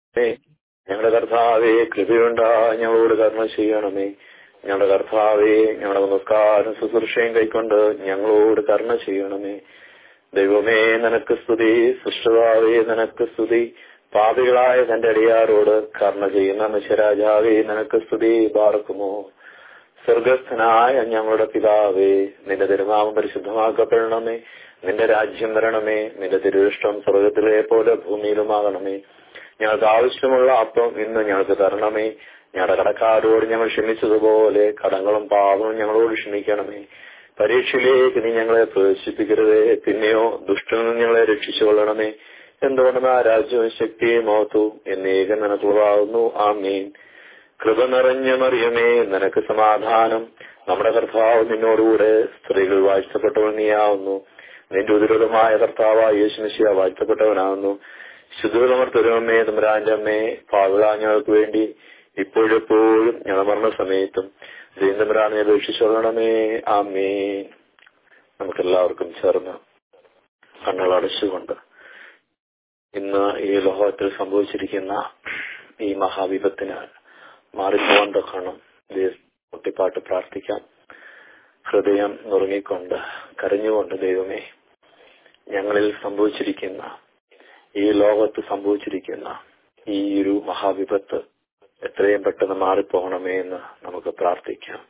ഞങ്ങളുടെ കർത്താവെ കൃപയുണ്ടാ ഞങ്ങളോട് കർമ്മ ചെയ്യണമേ ഞങ്ങളുടെ കർത്താവെ ഞങ്ങളുടെ നമസ്കാരം ശുശ്രൂഷയും കൈക്കൊണ്ട് ഞങ്ങളോട് കർമ്മ ചെയ്യണമേ ദൈവമേ നിനക്ക് സ്തുതി സൃഷ്ടതാവേ നിനക്ക് സ്തുതി പാപികളായ തന്റെ അടിയാരോട് കർമ്മ ചെയ്യുന്ന മനുഷ്യരാജാവേ നിനക്ക് സ്തുതി പാർക്കുമോ സ്വർഗസ്ഥനായ ഞങ്ങളുടെ പിതാവേ നിന്റെ തിരുനാമം പരിശുദ്ധമാക്കപ്പെടണമേ നിന്റെ രാജ്യം വരണമേ നിന്റെ തിരുവിഷ്ടം സ്വർഗത്തിലെ പോലെ ഭൂമിയിലുമാകണമേ ഞങ്ങൾക്ക് ആവശ്യമുള്ള അപ്പം ഇന്ന് ഞങ്ങൾക്ക് തരണമേ ഞങ്ങളുടെ കടക്കാരോട് ഞങ്ങൾ ക്ഷമിച്ചതുപോലെ കടങ്ങളും പാപവും ഞങ്ങളോട് ക്ഷമിക്കണമേ പരീക്ഷയിലേക്ക് നീ ഞങ്ങളെ പ്രവേശിപ്പിക്കരുതേ പിന്നെയോ ദുഷ്ടനിൽ നിന്ന് ഞങ്ങളെ രക്ഷിച്ചുകൊള്ളണമേ എന്തുകൊണ്ടെന്നാ രാജ്യവും ശക്തിയും മഹത്വവും എന്നേകം നിനക്കുള്ളതാകുന്നു ആമീൻ കൃപ നിറഞ്ഞ മറിയമേ നിനക്ക് സമാധാനം നമ്മുടെ കർത്താവ് നിന്നോടുകൂടെ സ്ത്രീകൾ വാഴ്ചപ്പെട്ടവൻ നീയാവുന്നു നിന്റെ ഉദരമായ കർത്താവായ യേശുമിശിയ വാഴ്ചപ്പെട്ടവനാകുന്നു ശുദ്ധമർത്തരമേ തമ്പുരാന്റെ അമ്മേ പാവിള ഞങ്ങൾക്ക് വേണ്ടി ഇപ്പോഴെപ്പോഴും ഞങ്ങൾ മരണ സമയത്തും ദൈവതമ്പുരാനെ അപേക്ഷിച്ചോളണമേ ആമേ നമുക്കെല്ലാവർക്കും ചേർന്ന് കണ്ണുകൾ അടച്ചുകൊണ്ട് ഇന്ന് ഈ ലോകത്തിൽ സംഭവിച്ചിരിക്കുന്ന ഈ മഹാവിപത്തിന് മാറിപ്പോകാൻ തക്കണം കുട്ടിപ്പാട്ട് പ്രാർത്ഥിക്കാം ഹൃദയം നുറുങ്ങിക്കൊണ്ട് കരഞ്ഞുകൊണ്ട് ദൈവമേ ഞങ്ങളിൽ സംഭവിച്ചിരിക്കുന്ന ഈ ലോകത്ത് സംഭവിച്ചിരിക്കുന്ന ഈ ഒരു മഹാവിപത്ത് എത്രയും പെട്ടെന്ന് മാറിപ്പോകണമേ എന്ന് നമുക്ക് പ്രാർത്ഥിക്കാം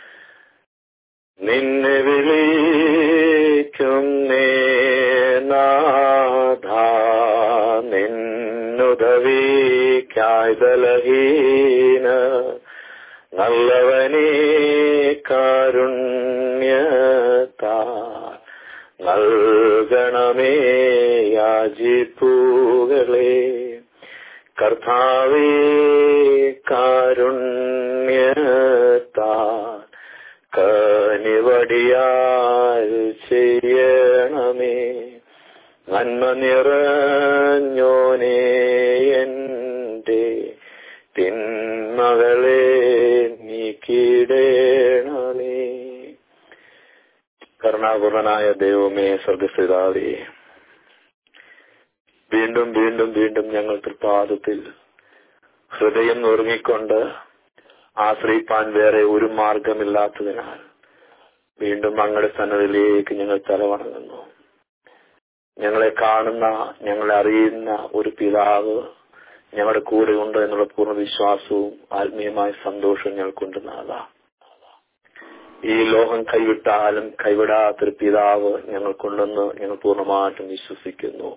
നിന്നെ വിളിക്കും നാഥ നിന്നുദവിക്കായ് ബലഹീന നല്ലവനേ കാരുണ്യത്താ നൽകണമേ യാചിപ്പൂകളെ കർത്താവേ കാരുണ്യത്താ കനിവടിയാൽ ചെയ്യണമേ നന്മ നിറഞ്ഞോനേ എന്റെ തിന്മകളെ നീക്കിടേണമേ കരുണാപൂർണനായ ദൈവമേ സ്വർഗസ്ഥിതാവേ വീണ്ടും വീണ്ടും വീണ്ടും ഞങ്ങൾ തൃപ്പാദത്തിൽ ഹൃദയം നുറുങ്ങിക്കൊണ്ട് ആശ്രയിപ്പാൻ വേറെ ഒരു മാർഗമില്ലാത്തതിനാൽ വീണ്ടും ഞങ്ങളുടെ സന്നദ്ധയിലേക്ക് ഞങ്ങൾ തലവണങ്ങുന്നു ഞങ്ങളെ കാണുന്ന ഞങ്ങളെ അറിയുന്ന ഒരു പിതാവ് ഞങ്ങളുടെ കൂടെ ഉണ്ട് എന്നുള്ള പൂർണ്ണ വിശ്വാസവും ആത്മീയമായ സന്തോഷവും ഞങ്ങൾക്കുണ്ട് നാഥാ ഈ ലോകം കൈവിട്ടാലും കൈവിടാത്തൊരു പിതാവ് ഞങ്ങൾക്കുണ്ടെന്ന് ഞങ്ങൾ പൂർണ്ണമായിട്ടും വിശ്വസിക്കുന്നു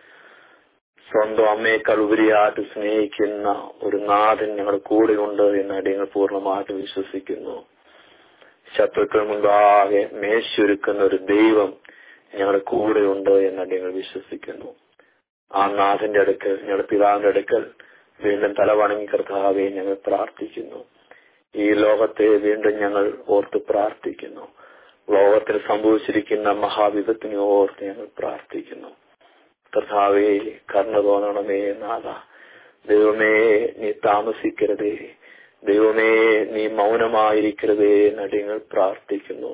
സ്വന്തം അമ്മയേക്കാൾ ഉപരിയായിട്ട് സ്നേഹിക്കുന്ന ഒരു നാഥൻ ഞങ്ങളുടെ കൂടെയുണ്ട് എന്ന് അടിയങ്ങൾ പൂർണ്ണമായിട്ടും വിശ്വസിക്കുന്നു ശത്രുക്കൾ മുൻപാകെ മേശൊരുക്കുന്ന ഒരു ദൈവം ഞങ്ങളുടെ കൂടെയുണ്ട് എന്ന് അടിയങ്ങൾ വിശ്വസിക്കുന്നു ആ നാഥന്റെ അടുക്കൽ ഞങ്ങളുടെ പിതാവിന്റെ അടുക്കൽ വീണ്ടും തലവണങ്ങി കർത്താവെ ഞങ്ങൾ പ്രാർത്ഥിക്കുന്നു ഈ ലോകത്തെ വീണ്ടും ഞങ്ങൾ ഓർത്ത് പ്രാർത്ഥിക്കുന്നു ലോകത്തിൽ സംഭവിച്ചിരിക്കുന്ന മഹാവിപത്തിനെ ഓർത്ത് ഞങ്ങൾ പ്രാർത്ഥിക്കുന്നു കർത്താവേ കർണ തോന്നണമേ നാഥ ദൈവമേ നീ താമസിക്കരുതേ ദൈവമേ നീ മൗനമായിരിക്കരുതേ എന്നടിയങ്ങൾ പ്രാർത്ഥിക്കുന്നു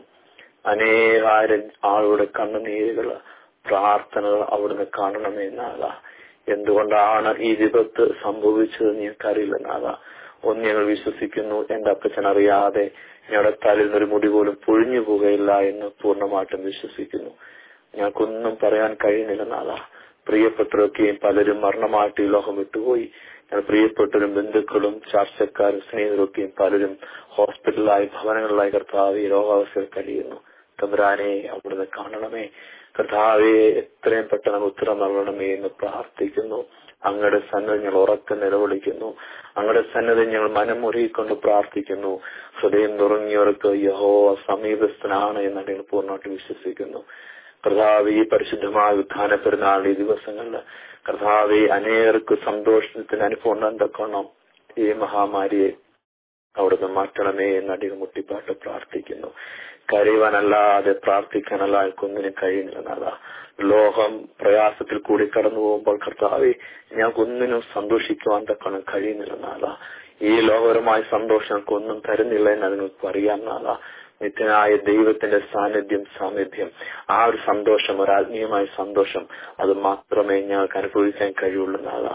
അനേകാരൻ ആളുടെ കണ്ണുനീരുകൾ പ്രാർത്ഥനകൾ അവിടുന്ന് കാണണമേ നാഥ എന്തുകൊണ്ടാണ് ഈ വിപത്ത് സംഭവിച്ചത് ഞങ്ങൾക്കറിയില്ല നാഥ ഒന്ന് ഞങ്ങൾ വിശ്വസിക്കുന്നു എന്റെ അപ്പച്ചൻ അറിയാതെ ഞങ്ങളുടെ തലയിൽ നിന്നൊരു മുടി പോലും പൊഴിഞ്ഞു പോകുകയില്ല എന്ന് പൂർണ്ണമായിട്ടും വിശ്വസിക്കുന്നു ഞങ്ങൾക്കൊന്നും പറയാൻ കഴിയുന്നില്ല നാഥ പ്രിയപ്പെട്ടവരൊക്കെയും പലരും മരണമായിട്ട് ഈ ലോകം വിട്ടുപോയി ഞങ്ങൾ പ്രിയപ്പെട്ടവരും ബന്ധുക്കളും ചർച്ചക്കാരും സ്നേഹിതരൊക്കെയും പലരും ഹോസ്പിറ്റലായി ഭവനങ്ങളിലായി കർത്താവ് ഈ രോഗാവസ്ഥയിൽ കഴിയുന്നു തമ്പുരാനെ അവിടുന്ന് കാണണമേ കർത്താവെ എത്രയും പെട്ടെന്ന് ഉത്തരം നൽകണമേ എന്ന് പ്രാർത്ഥിക്കുന്നു അങ്ങയുടെ സന്നദ്ധ ഞങ്ങൾ ഉറക്കം നിലവിളിക്കുന്നു അങ്ങയുടെ സന്നദ്ധ ഞങ്ങൾ മനമുറിയിക്കൊണ്ട് പ്രാർത്ഥിക്കുന്നു ഹൃദയം നുറങ്ങിയവർക്ക് യഹോ സമീപസ്ഥനാണ് എന്ന് ഞങ്ങൾ പൂർണ്ണമായിട്ട് വിശ്വസിക്കുന്നു കർത്താവ് ഈ പരിശുദ്ധമായ ഉത്ഥാന പെരുന്നാൾ ഈ ദിവസങ്ങളിൽ കർത്താവ് അനേകർക്ക് സന്തോഷത്തിന് അനുഭവം ഉണ്ടാക്കണം ഈ മഹാമാരിയെ അവിടുന്ന് മാറ്റണമേ എന്ന് അധികം മുട്ടിപ്പാട്ട് പ്രാർത്ഥിക്കുന്നു കരയുവാനല്ലാതെ പ്രാർത്ഥിക്കാനല്ല ആൾക്കൊന്നിനും കഴിയുന്നില്ല ലോകം പ്രയാസത്തിൽ കൂടി കടന്നു പോകുമ്പോൾ കർത്താവെ ഞങ്ങൾക്കൊന്നിനും സന്തോഷിക്കുവാൻ തക്കണം കഴിയുന്നില്ല നാഥ ഈ ലോകപരമായ സന്തോഷം ഞങ്ങൾക്കൊന്നും തരുന്നില്ല എന്ന് നിങ്ങൾക്ക് അറിയാം നാഥ നിത്യനായ ദൈവത്തിന്റെ സാന്നിധ്യം സാന്നിധ്യം ആ ഒരു സന്തോഷം ഒരു ആത്മീയമായ സന്തോഷം അത് മാത്രമേ ഞങ്ങൾക്ക് അനുഭവിക്കാൻ കഴിയുള്ളൂ നാഥ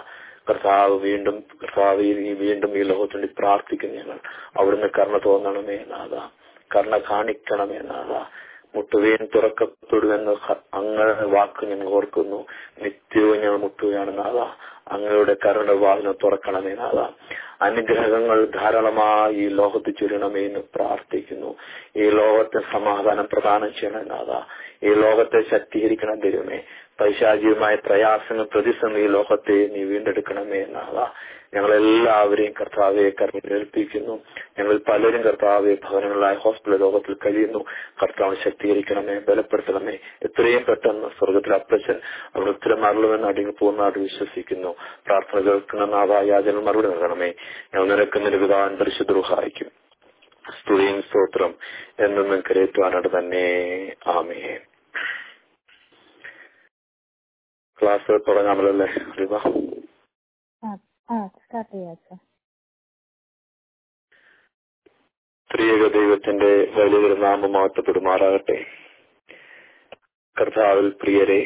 കർത്താവ് വീണ്ടും കർത്താവ് ഈ വീണ്ടും ഈ ലോകത്തിന് വേണ്ടി പ്രാർത്ഥിക്കുന്നു ഞങ്ങൾ അവിടുന്ന് കർണ തോന്നണമേ നാഥ കർണ കാണിക്കണമേ നാഥ മുട്ടുകയും തുറക്കപ്പെടുമെന്ന് അങ്ങയുടെ വാക്ക് ഞങ്ങൾ ഓർക്കുന്നു നിത്യവും ഞങ്ങൾ മുട്ടുകയാണ് നാഥ അങ്ങയുടെ കരുണ വാതിന് തുറക്കണമേ നാഥ അനുഗ്രഹങ്ങൾ ധാരാളമായി ഈ ലോകത്ത് ചുരണമേ എന്ന് പ്രാർത്ഥിക്കുന്നു ഈ ലോകത്തെ സമാധാനം പ്രദാനം ചെയ്യണം നാഥ ഈ ലോകത്തെ ശക്തീകരിക്കണം ദൈവമേ പൈശാചികമായ പ്രയാസങ്ങൾ പ്രതിസന്ധി ഈ ലോകത്തെ നീ വീണ്ടെടുക്കണമേ നാഥ ഞങ്ങളെല്ലാവരെയും കർത്താവെ കർമ്മേൽപ്പിക്കുന്നു ഞങ്ങൾ പലരും കർത്താവെ ഭവനങ്ങളായ ഹോസ്പിറ്റൽ ലോകത്തിൽ കഴിയുന്നു കർത്താവ് ശക്തീകരിക്കണമേ ബലപ്പെടുത്തണമേ എത്രയും പെട്ടെന്ന് സ്വർഗത്തിൽ അപ്പച്ചൻ അവിടെ ഉത്തരം മറളുമെന്ന് അടിങ്ങൾ പൂർണ്ണമായിട്ട് വിശ്വസിക്കുന്നു പ്രാർത്ഥന കേൾക്കുന്ന നാഥായാചന മറുപടി നൽകണമേ ഞങ്ങൾ നിരക്കുന്ന പിതാവൻ പരിശുദ്ധ സ്തുതിയും സ്തോത്രം എന്നും കരയറ്റുവാനായിട്ട് തന്നെ ആമേ ക്ലാസ് തുടങ്ങാമല്ലോ റിവ ആ സ്റ്റാർട്ട് ചെയ്യാം ത്രിയേക ദൈവത്തിന്റെ വലിയ നാമം മാറ്റപ്പെടുമാറാകട്ടെ കർത്താവിൽ പ്രിയരെ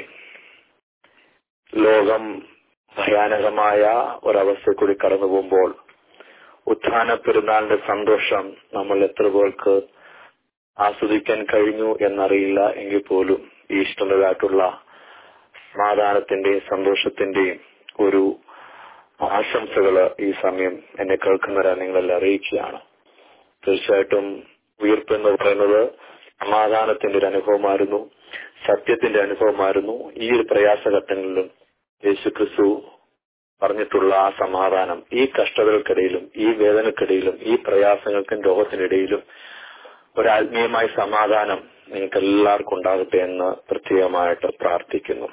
ലോകം ഭയാനകമായ ഒരവസ്ഥ കൂടി കടന്നു പോകുമ്പോൾ ഉത്ഥാന പെരുന്നാളിന്റെ സന്തോഷം നമ്മൾ എത്ര പേർക്ക് ആസ്വദിക്കാൻ കഴിഞ്ഞു എന്നറിയില്ല എങ്കിൽ പോലും ഈശ്വരനായിട്ടുള്ള സമാധാനത്തിന്റെയും സന്തോഷത്തിന്റെയും ഒരു ആശംസകള് ഈ സമയം എന്നെ കേൾക്കുന്നവരാ നിങ്ങളെല്ലാം അറിയിക്കുകയാണ് തീർച്ചയായിട്ടും ഉയർപ്പ് എന്ന് പറയുന്നത് സമാധാനത്തിന്റെ ഒരു അനുഭവമായിരുന്നു സത്യത്തിന്റെ അനുഭവമായിരുന്നു ഈ ഒരു പ്രയാസഘട്ടങ്ങളിലും യേശു ക്രിസ്തു പറഞ്ഞിട്ടുള്ള ആ സമാധാനം ഈ കഷ്ടതകൾക്കിടയിലും ഈ വേദനക്കിടയിലും ഈ പ്രയാസങ്ങൾക്കും രോഗത്തിനിടയിലും ഒരാത്മീയമായ സമാധാനം നിങ്ങൾക്ക് എല്ലാവർക്കും ഉണ്ടാകട്ടെ എന്ന് പ്രത്യേകമായിട്ട് പ്രാർത്ഥിക്കുന്നു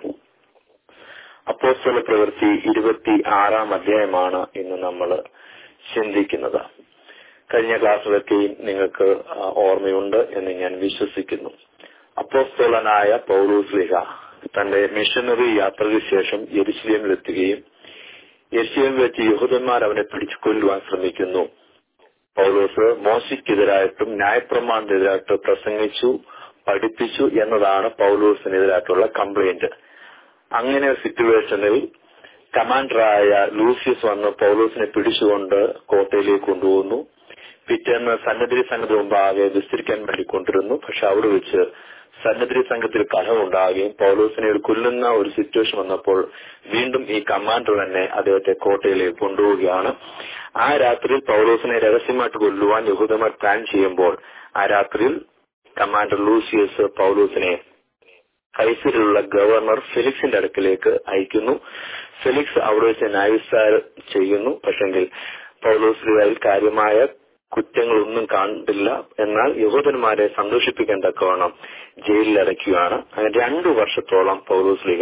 അപ്പോസ്തല പ്രവൃത്തി ഇരുപത്തി ആറാം അധ്യായമാണ് ഇന്ന് നമ്മൾ ചിന്തിക്കുന്നത് കഴിഞ്ഞ ക്ലാസ്സിലൊക്കെയും നിങ്ങൾക്ക് ഓർമ്മയുണ്ട് എന്ന് ഞാൻ വിശ്വസിക്കുന്നു അപ്പോസ്തോലനായ പൗലൂസ്ലിഹ തന്റെ മിഷനറി യാത്രയ്ക്ക് ശേഷം യെരുശലേമിലെത്തുകയും യെരുശലേമിൽ വെച്ച് യഹൂദന്മാർ അവനെ പിടിച്ചു കൊല്ലുവാൻ ശ്രമിക്കുന്നു പൗലോസ് മോശയ്ക്കെതിരായിട്ടും ന്യായപ്രമാണത്തിനെതിരായിട്ട് പ്രസംഗിച്ചു പഠിപ്പിച്ചു എന്നതാണ് പൗലോസിനെതിരായിട്ടുള്ള കംപ്ലൈന്റ് അങ്ങനെ ഒരു സിറ്റുവേഷനിൽ കമാൻഡറായ ലൂസിയസ് വന്ന് പൗലോസിനെ പിടിച്ചുകൊണ്ട് കോട്ടയിലേക്ക് കൊണ്ടുപോകുന്നു പിറ്റേന്ന് സന്നദ്ധി സംഘത്തിന് മുമ്പാകെ വിസ്തരിക്കാൻ വേണ്ടി കൊണ്ടിരുന്നു പക്ഷെ അവിടെ വെച്ച് സന്നദ്ധി സംഘത്തിൽ കലഹമുണ്ടാകുകയും പൗലോസിനെ കൊല്ലുന്ന ഒരു സിറ്റുവേഷൻ വന്നപ്പോൾ വീണ്ടും ഈ കമാൻഡർ തന്നെ അദ്ദേഹത്തെ കോട്ടയിലേക്ക് കൊണ്ടുപോവുകയാണ് ആ രാത്രിയിൽ പൗലോസിനെ രഹസ്യമായിട്ട് കൊല്ലുവാൻ യഹൂദന്മാർ പ്ലാൻ ചെയ്യുമ്പോൾ ആ രാത്രിയിൽ കമാൻഡർ ലൂസിയസ് പൗലോസിനെ കൈസരിലുള്ള ഗവർണർ ഫെലിക്സിന്റെ അടുക്കിലേക്ക് അയക്കുന്നു ഫെലിക്സ് അവിടെ വെച്ച് ന്യായവിസ്താരം ചെയ്യുന്നു പക്ഷെങ്കിൽ പൗലോസിൽ കാര്യമായ കുറ്റങ്ങളൊന്നും കണ്ടില്ല എന്നാൽ യഹൂദന്മാരെ സന്തോഷിപ്പിക്കാൻ തക്കവണ്ണം ജയിലിൽ അടയ്ക്കുകയാണ് അങ്ങനെ രണ്ടു വർഷത്തോളം പൗലോസ്ലിക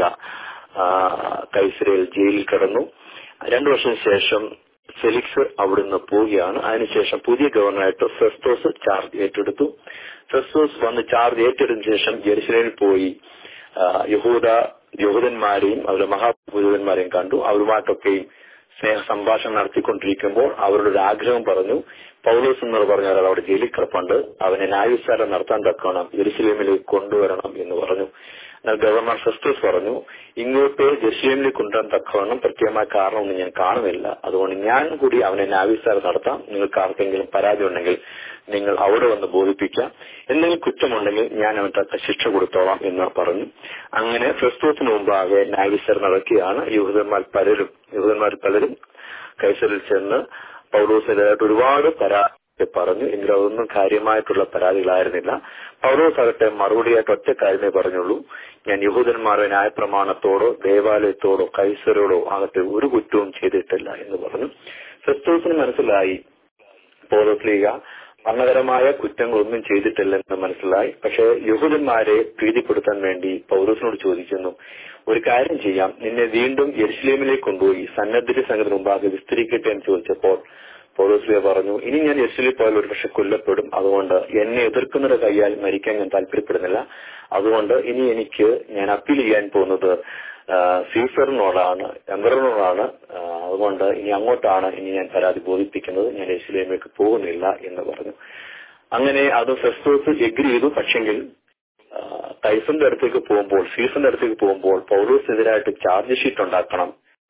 കൈസരയിൽ ജയിലിൽ കിടന്നു രണ്ടു വർഷത്തിന് ശേഷം ഫെലിക്സ് അവിടുന്ന് പോവുകയാണ് അതിനുശേഷം പുതിയ ഗവർണറായിട്ട് ഫെസ്തോസ് ചാർജ് ഏറ്റെടുത്തു ഫെസ്തോസ് വന്ന് ചാർജ് ഏറ്റെടുത്തതിനു ശേഷം ജെറുസലേമിൽ പോയി യഹൂദ യഹൂദന്മാരെയും അവരുടെ മഹാപുരോഹിതന്മാരെയും കണ്ടു അവരുമായിട്ടൊക്കെയും സ്നേഹ സംഭാഷണം നടത്തിക്കൊണ്ടിരിക്കുമ്പോൾ അവരുടെ ഒരു ആഗ്രഹം പറഞ്ഞു പൗലോസ് എന്ന് പറഞ്ഞ ഒരാൾ അവിടെ ജയിലിൽ കിടപ്പുണ്ട് അവനെ ന്യായവിസ്താരം നടത്താൻ തക്കണം ജെറുസലേമിലേക്ക് കൊണ്ടുവരണം എന്ന് പറഞ്ഞു എന്നാൽ ഗവർണർ ഫെസ്റ്റസ് പറഞ്ഞു ഇങ്ങോട്ട് ജെറുസലേമിലേക്ക് കൊണ്ടുവരാൻ തക്കവണ്ണം പ്രത്യേകമായ കാരണമൊന്നും ഞാൻ കാണുന്നില്ല അതുകൊണ്ട് ഞാൻ കൂടി അവനെ ന്യായവിസ്താരം നടത്താം നിങ്ങൾക്ക് ആർക്കെങ്കിലും പരാതി ഉണ്ടെങ്കിൽ നിങ്ങൾ അവിടെ വന്ന് ബോധിപ്പിക്കാം എന്തെങ്കിലും കുറ്റമുണ്ടെങ്കിൽ ഞാൻ അവൻ തക്ക ശിക്ഷ കൊടുത്തോളാം എന്ന് പറഞ്ഞു അങ്ങനെ ഫെസ്തോസിന് മുമ്പാകെ ന്യായവിസ്താരം നടക്കുകയാണ് യൂഹദന്മാർ പലരും യൂഹദന്മാർ പലരും കൈസരിൽ ചെന്ന് പൗലോസിനെതിരായിട്ട് ഒരുപാട് പരാതി പറഞ്ഞു എങ്കിലും അതൊന്നും കാര്യമായിട്ടുള്ള പരാതികളായിരുന്നില്ല പൗലോസ് ആകട്ടെ മറുപടിയായിട്ട് ഒറ്റ കാര്യമേ പറഞ്ഞുള്ളൂ ഞാൻ യഹൂദന്മാരുടെ ന്യായപ്രമാണത്തോടോ ദേവാലയത്തോടോ കൈസരോടോ ആകട്ടെ ഒരു കുറ്റവും ചെയ്തിട്ടില്ല എന്ന് പറഞ്ഞു ഫെസ്തോസിന് മനസ്സിലായി പൗലോസ്ലീഗ മരണകരമായ കുറ്റങ്ങളൊന്നും ചെയ്തിട്ടില്ലെന്ന് മനസ്സിലായി പക്ഷെ യഹൂദന്മാരെ പ്രീതിപ്പെടുത്താൻ വേണ്ടി പൗരസിനോട് ചോദിക്കുന്നു ഒരു കാര്യം ചെയ്യാം നിന്നെ വീണ്ടും യെരുസലേമിലേക്ക് കൊണ്ടുപോയി സന്നദ്ധ സംഘത്തിന് മുമ്പാകെ വിസ്തരിക്കട്ടെ എന്ന് ചോദിച്ചപ്പോൾ പൗലോസ്ലിയ പറഞ്ഞു ഇനി ഞാൻ യെരുസലേമിൽ പോയാൽ ഒരു പക്ഷെ കൊല്ലപ്പെടും അതുകൊണ്ട് എന്നെ എതിർക്കുന്നവരുടെ കൈയാൽ മരിക്കാൻ ഞാൻ താല്പര്യപ്പെടുന്നില്ല അതുകൊണ്ട് ഇനി എനിക്ക് ഞാൻ അപ്പീൽ ചെയ്യാൻ പോകുന്നത് സീസറിനോടാണ് എംബറിനോടാണ് അതുകൊണ്ട് ഇനി അങ്ങോട്ടാണ് ഇനി ഞാൻ പരാതി ബോധിപ്പിക്കുന്നത് ഞാൻ യെരുസലേമിലേക്ക് പോകുന്നില്ല എന്ന് പറഞ്ഞു അങ്ങനെ അത് ഫെസ്റ്റോസ് എഗ്രി ചെയ്തു പക്ഷെങ്കിൽ കൈസന്റെ അടുത്തേക്ക് പോകുമ്പോൾ സീസന്റെ അടുത്തേക്ക് പോകുമ്പോൾ പൗലോസിനെതിരായിട്ട് ചാർജ് ഷീറ്റ് ഉണ്ടാക്കണം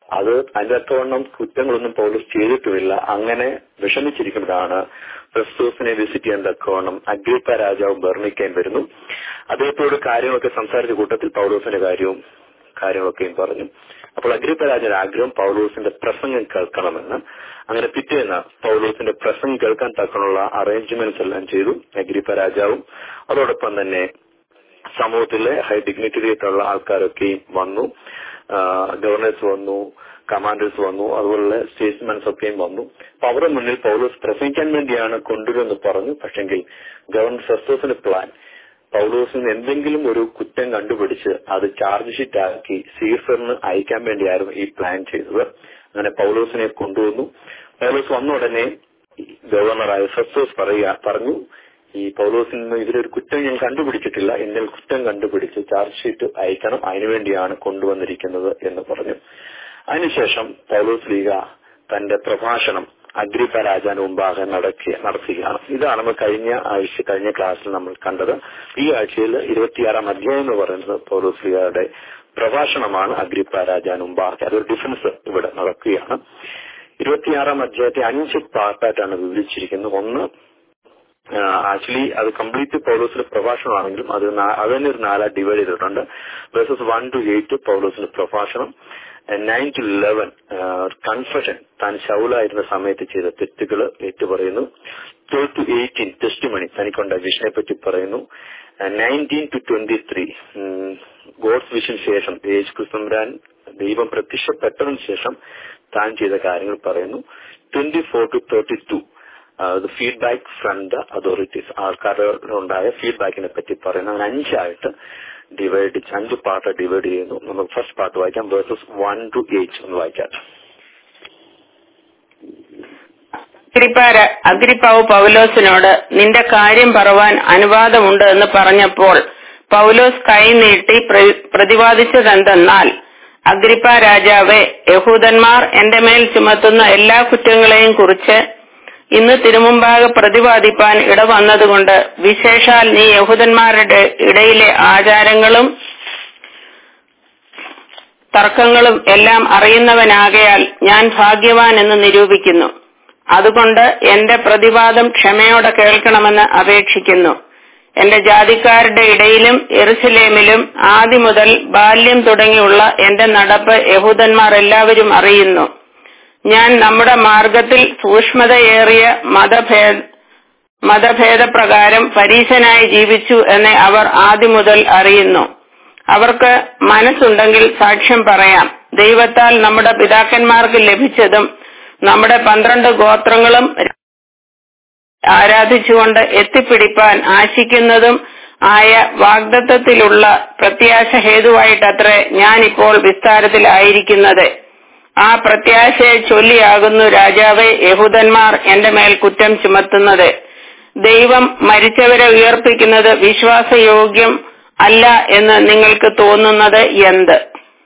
അത് അതിന്റെ അക്കവണ്ണം കുറ്റങ്ങളൊന്നും പൗലോസ് ചെയ്തിട്ടുമില്ല അങ്ങനെ വിഷമിച്ചിരിക്കുന്നതാണ് ക്രിസ്തുസിനെ വിസിറ്റ് ചെയ്യാൻ തക്കവണ്ണം അഗ്രിപ്പ രാജാവ് ബർണിക്കാൻ വരുന്നു അദ്ദേഹത്തോട് കാര്യങ്ങളൊക്കെ സംസാരിച്ച കൂട്ടത്തിൽ പൗലോസിന്റെ കാര്യവും കാര്യങ്ങളൊക്കെയും പറഞ്ഞു അപ്പോൾ അഗ്രിപ്പ രാജയുടെ ആഗ്രഹം പൗലോസിന്റെ പ്രസംഗം കേൾക്കണമെന്ന് അങ്ങനെ പിറ്റേന്ന് പൗലോസിന്റെ പ്രസംഗം കേൾക്കാൻ തക്കമുള്ള അറേഞ്ച്മെന്റ്സ് എല്ലാം ചെയ്തു അഗ്രിപ്പ രാജാവും അതോടൊപ്പം തന്നെ സമൂഹത്തിലെ ഹൈ ഡിഗ്നിറ്റിയിലുള്ള ആൾക്കാരൊക്കെയും വന്നു ഗവർണേഴ്സ് വന്നു കമാൻഡേഴ്സ് വന്നു അതുപോലെ സ്റ്റേറ്റ്സ്മെൻസ് ഒക്കെയും വന്നു അപ്പൊ അവരുടെ മുന്നിൽ പൗലോസ് പ്രസംഗിക്കാൻ വേണ്ടിയാണ് കൊണ്ടുവരുമെന്ന് പറഞ്ഞു പക്ഷെങ്കിൽ ഗവർണർ ഫെസ്റ്റോസിന്റെ പ്ലാൻ പൗലോസിന് എന്തെങ്കിലും ഒരു കുറ്റം കണ്ടുപിടിച്ച് അത് ചാർജ് ഷീറ്റ് ആക്കി സീസറിന് അയക്കാൻ വേണ്ടിയായിരുന്നു ഈ പ്ലാൻ ചെയ്തത് അങ്ങനെ പൗലോസിനെ കൊണ്ടുവന്നു പൗലോസ് വന്ന ഉടനെ ഗവർണറായ ഫെസ്റ്റോസ് പറയുക പറഞ്ഞു ഈ പൗലോസിൽ നിന്ന് ഇതിലൊരു കുറ്റം ഞാൻ കണ്ടുപിടിച്ചിട്ടില്ല എന്നിൽ കുറ്റം കണ്ടുപിടിച്ച് ചാർജ് ഷീറ്റ് അയക്കണം അതിനുവേണ്ടിയാണ് കൊണ്ടുവന്നിരിക്കുന്നത് എന്ന് പറഞ്ഞു അതിനുശേഷം പൗലോസ് ലീഗ തന്റെ പ്രഭാഷണം അഗ്രിപ്പ രാജാന് മുമ്പാകെ നടക്കുക നടത്തുകയാണ് ഇതാണ് നമ്മൾ കഴിഞ്ഞ ആഴ്ച കഴിഞ്ഞ ക്ലാസ്സിൽ നമ്മൾ കണ്ടത് ഈ ആഴ്ചയിൽ ഇരുപത്തിയാറാം അധ്യായം എന്ന് പറയുന്നത് പൗലോസ് ലീഗയുടെ പ്രഭാഷണമാണ് അഗ്രിപ്പ രാജാന് മുമ്പാകെ അതൊരു ഡിഫൻസ് ഇവിടെ നടക്കുകയാണ് ഇരുപത്തിയാറാം അധ്യായത്തെ അഞ്ച് പാർട്ടായിട്ടാണ് വിവരിച്ചിരിക്കുന്നത് ഒന്ന് ആക്ച്വലി അത് കംപ്ലീറ്റ് പൗലോസിന്റെ പ്രഭാഷണമാണെങ്കിലും അത് അത് തന്നെ ഒരു നാലാ ഡിവൈഡ് ചെയ്തിട്ടുണ്ട് വേഴ്സസ് വൺ ടു എയ്റ്റ് പൗലോസിന്റെ പ്രഭാഷണം നയൻ ടു ഇലവൻ കൺഫഷൻ താൻ ശൗലായിരുന്ന സമയത്ത് ചെയ്ത തെറ്റുകൾ ഏറ്റുപറയുന്നു twelve to eighteen testimony തനിക്കൊണ്ട വിഷനെ പറ്റി പറയുന്നു nineteen to twenty three God's വിഷന് ശേഷം യേശു ക്രിസ്തുരാൻ ദൈവം പ്രത്യക്ഷപ്പെട്ടതിന് ശേഷം താൻ ചെയ്ത കാര്യങ്ങൾ പറയുന്നു twenty four to thirty two feedback from the authorities ആൾക്കാരുണ്ടായ ഫീഡ്ബാക്കിനെ പറ്റി പറയുന്നു അങ്ങനെ അഞ്ചായിട്ട് ഡിവൈഡ് അഞ്ച് പാർട്ട് ഡിവൈഡ് ചെയ്യുന്നു നമുക്ക് ഫസ്റ്റ് പാർട്ട് വായിക്കാം വേഴ്സസ് വൺ ടു എയ്റ്റ് ഒന്ന് വായിക്കാം അഗ്രിപ്പാവ് പൗലോസിനോട് നിന്റെ കാര്യം പറവാൻ അനുവാദമുണ്ട് എന്ന് പറഞ്ഞപ്പോൾ പൗലോസ് കൈനീട്ടി പ്രതിവാദിച്ചതെന്തെന്നാൽ അഗ്രിപ്പ രാജാവെ യഹൂദന്മാർ എന്റെ മേൽ ചുമത്തുന്ന എല്ലാ കുറ്റങ്ങളെയും കുറിച്ച് ഇന്ന് തിരുമുമ്പാകെ പ്രതിപാദിപ്പാൻ ഇടവന്നതുകൊണ്ട് വിശേഷാൽ നീ യഹൂദന്മാരുടെ ഇടയിലെ ആചാരങ്ങളും തർക്കങ്ങളും എല്ലാം അറിയുന്നവനാകയാൽ ഞാൻ ഭാഗ്യവാൻ എന്ന് നിരൂപിക്കുന്നു അതുകൊണ്ട് എന്റെ പ്രതിവാദം ക്ഷമയോടെ കേൾക്കണമെന്ന് അപേക്ഷിക്കുന്നു എന്റെ ജാതിക്കാരുടെ ഇടയിലും എറുസലേമിലും ആദ്യം മുതൽ ബാല്യം തുടങ്ങിയുള്ള എന്റെ നടപ്പ് യഹൂദന്മാർ എല്ലാവരും അറിയുന്നു ഞാൻ നമ്മുടെ മാർഗത്തിൽ സൂക്ഷ്മതയേറിയ മതഭേദ മതഭേദപ്രകാരം പരീശനായി ജീവിച്ചു എന്ന് അവർ ആദ്യം മുതൽ അറിയുന്നു അവർക്ക് മനസ്സുണ്ടെങ്കിൽ സാക്ഷ്യം പറയാം ദൈവത്താൽ നമ്മുടെ പിതാക്കന്മാർക്ക് ലഭിച്ചതും നമ്മുടെ പന്ത്രണ്ട് ഗോത്രങ്ങളും ആരാധിച്ചുകൊണ്ട് എത്തിപ്പിടിപ്പാൻ ആശിക്കുന്നതും ആയ വാഗ്ദത്തത്തിലുള്ള പ്രത്യാശ ഹേതുവായിട്ടത്രേ ഞാനിപ്പോൾ വിസ്താരത്തിലായിരിക്കുന്നത് ആ പ്രത്യാശയെ ചൊല്ലിയാകുന്നു രാജാവെ യഹൂദന്മാർ എന്റെ മേൽ കുറ്റം ചുമത്തുന്നത് ദൈവം മരിച്ചവരെ ഉയർപ്പിക്കുന്നത് വിശ്വാസയോഗ്യം അല്ല എന്ന് നിങ്ങൾക്ക് തോന്നുന്നത് എന്ത്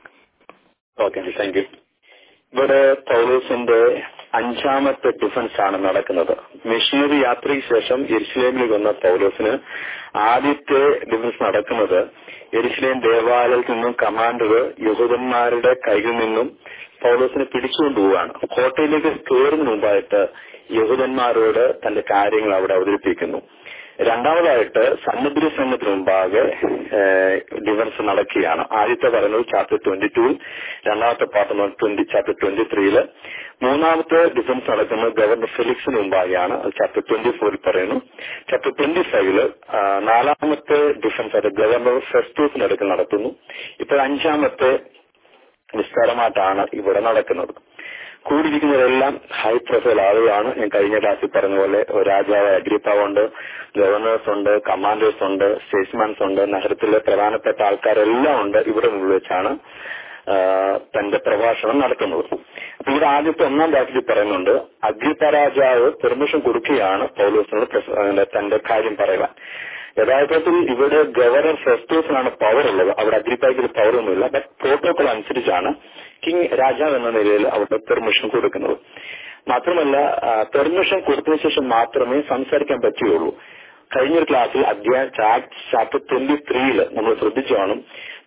ഓക്കെ താങ്ക് യു ഇവിടെ പൗലോസിന്റെ അഞ്ചാമത്തെ ഡിഫൻസ് ആണ് നടക്കുന്നത് മിഷണറി യാത്രയ്ക്ക് ശേഷം എരുസലേമിൽ വന്ന പൗലോസിന് ആദ്യത്തെ ഡിഫൻസ് നടക്കുന്നത് എരുസലേം ദേവാലയത്തിൽ നിന്നും കമാൻഡർ യഹൂദന്മാരുടെ കയ്യിൽ നിന്നും പൗലോസിനെ പിടിച്ചുകൊണ്ടുപോവുകയാണ് കോട്ടയിലേക്ക് കയറുന്നതിന് മുമ്പായിട്ട് യഹൂദന്മാരോട് തന്റെ കാര്യങ്ങൾ അവിടെ അവതരിപ്പിക്കുന്നു രണ്ടാമതായിട്ട് സമുദ്ര സംഘത്തിന് മുമ്പാകെ ഡിഫൻസ് നടക്കുകയാണ് ആദ്യത്തെ പറയുന്നത് ചാപ്റ്റർ ട്വന്റി ടൂവിൽ രണ്ടാമത്തെ പാർട്ട് ട്വന്റി ചാപ്റ്റർ ട്വന്റി ത്രീയില് മൂന്നാമത്തെ ഡിഫൻസ് നടക്കുന്നത് ഗവർണർ ഫെലിക്സിന് മുമ്പാകെയാണ് അത് ചാപ്റ്റർ ട്വന്റി ഫോറിൽ പറയുന്നു ചാപ്റ്റർ ട്വന്റി ഫൈവില് നാലാമത്തെ ഡിഫൻസ് ആയിട്ട് ഗവർണർ ഫെസ്റ്റൂസിനടുക്കൽ നടത്തുന്നു ഇപ്പോൾ അഞ്ചാമത്തെ വിസ്താരമായിട്ടാണ് ഇവിടെ നടക്കുന്നത് കൂടിയിരിക്കുന്നവരെല്ലാം ഹൈ പ്രൊഫൈൽ ആളുകളാണ് ഞാൻ കഴിഞ്ഞ ക്ലാസ്സിൽ പറഞ്ഞ പോലെ രാജാവ് അഗ്രിപ്പാവ് ഉണ്ട് ഗവർണേഴ്സ് ഉണ്ട് കമാൻഡേഴ്സ് ഉണ്ട് സ്റ്റേറ്റ്സ്മാൻസ് ഉണ്ട് നഗരത്തിലെ പ്രധാനപ്പെട്ട ആൾക്കാരെല്ലാം ഉണ്ട് ഇവിടെ മുകളിൽ വെച്ചാണ് തന്റെ പ്രഭാഷണം നടത്തുന്നത് അപ്പൊ ഇവിടെ ആദ്യത്തെ ഒന്നാം വാക്കിൽ പറയുന്നുണ്ട് അഗ്രിപ്പ രാജാവ് പെർമിഷൻ കൊടുക്കുകയാണ് പൗലോസിനോട് തന്റെ കാര്യം പറയുവാൻ യഥാർത്ഥത്തിൽ ഇവിടെ ഗവർണർ ഫെസ്റ്റോസിനാണ് പവർ ഉള്ളത് അവിടെ അഗ്രിപ്പായ്ക്ക് പവർ ഒന്നുമില്ല ബട്ട് പ്രോട്ടോകോൾ അനുസരിച്ചാണ് കിങ് രാജാവ് എന്ന നിലയിൽ അവിടെ പെർമിഷൻ കൊടുക്കുന്നത് മാത്രമല്ല പെർമിഷൻ കൊടുത്തതിനു ശേഷം മാത്രമേ സംസാരിക്കാൻ പറ്റുകയുള്ളൂ കഴിഞ്ഞൊരു ക്ലാസ്സിൽ അധ്യായം ചാപ്റ്റർ ട്വന്റി ത്രീയില് നമ്മൾ ശ്രദ്ധിച്ചു കാണും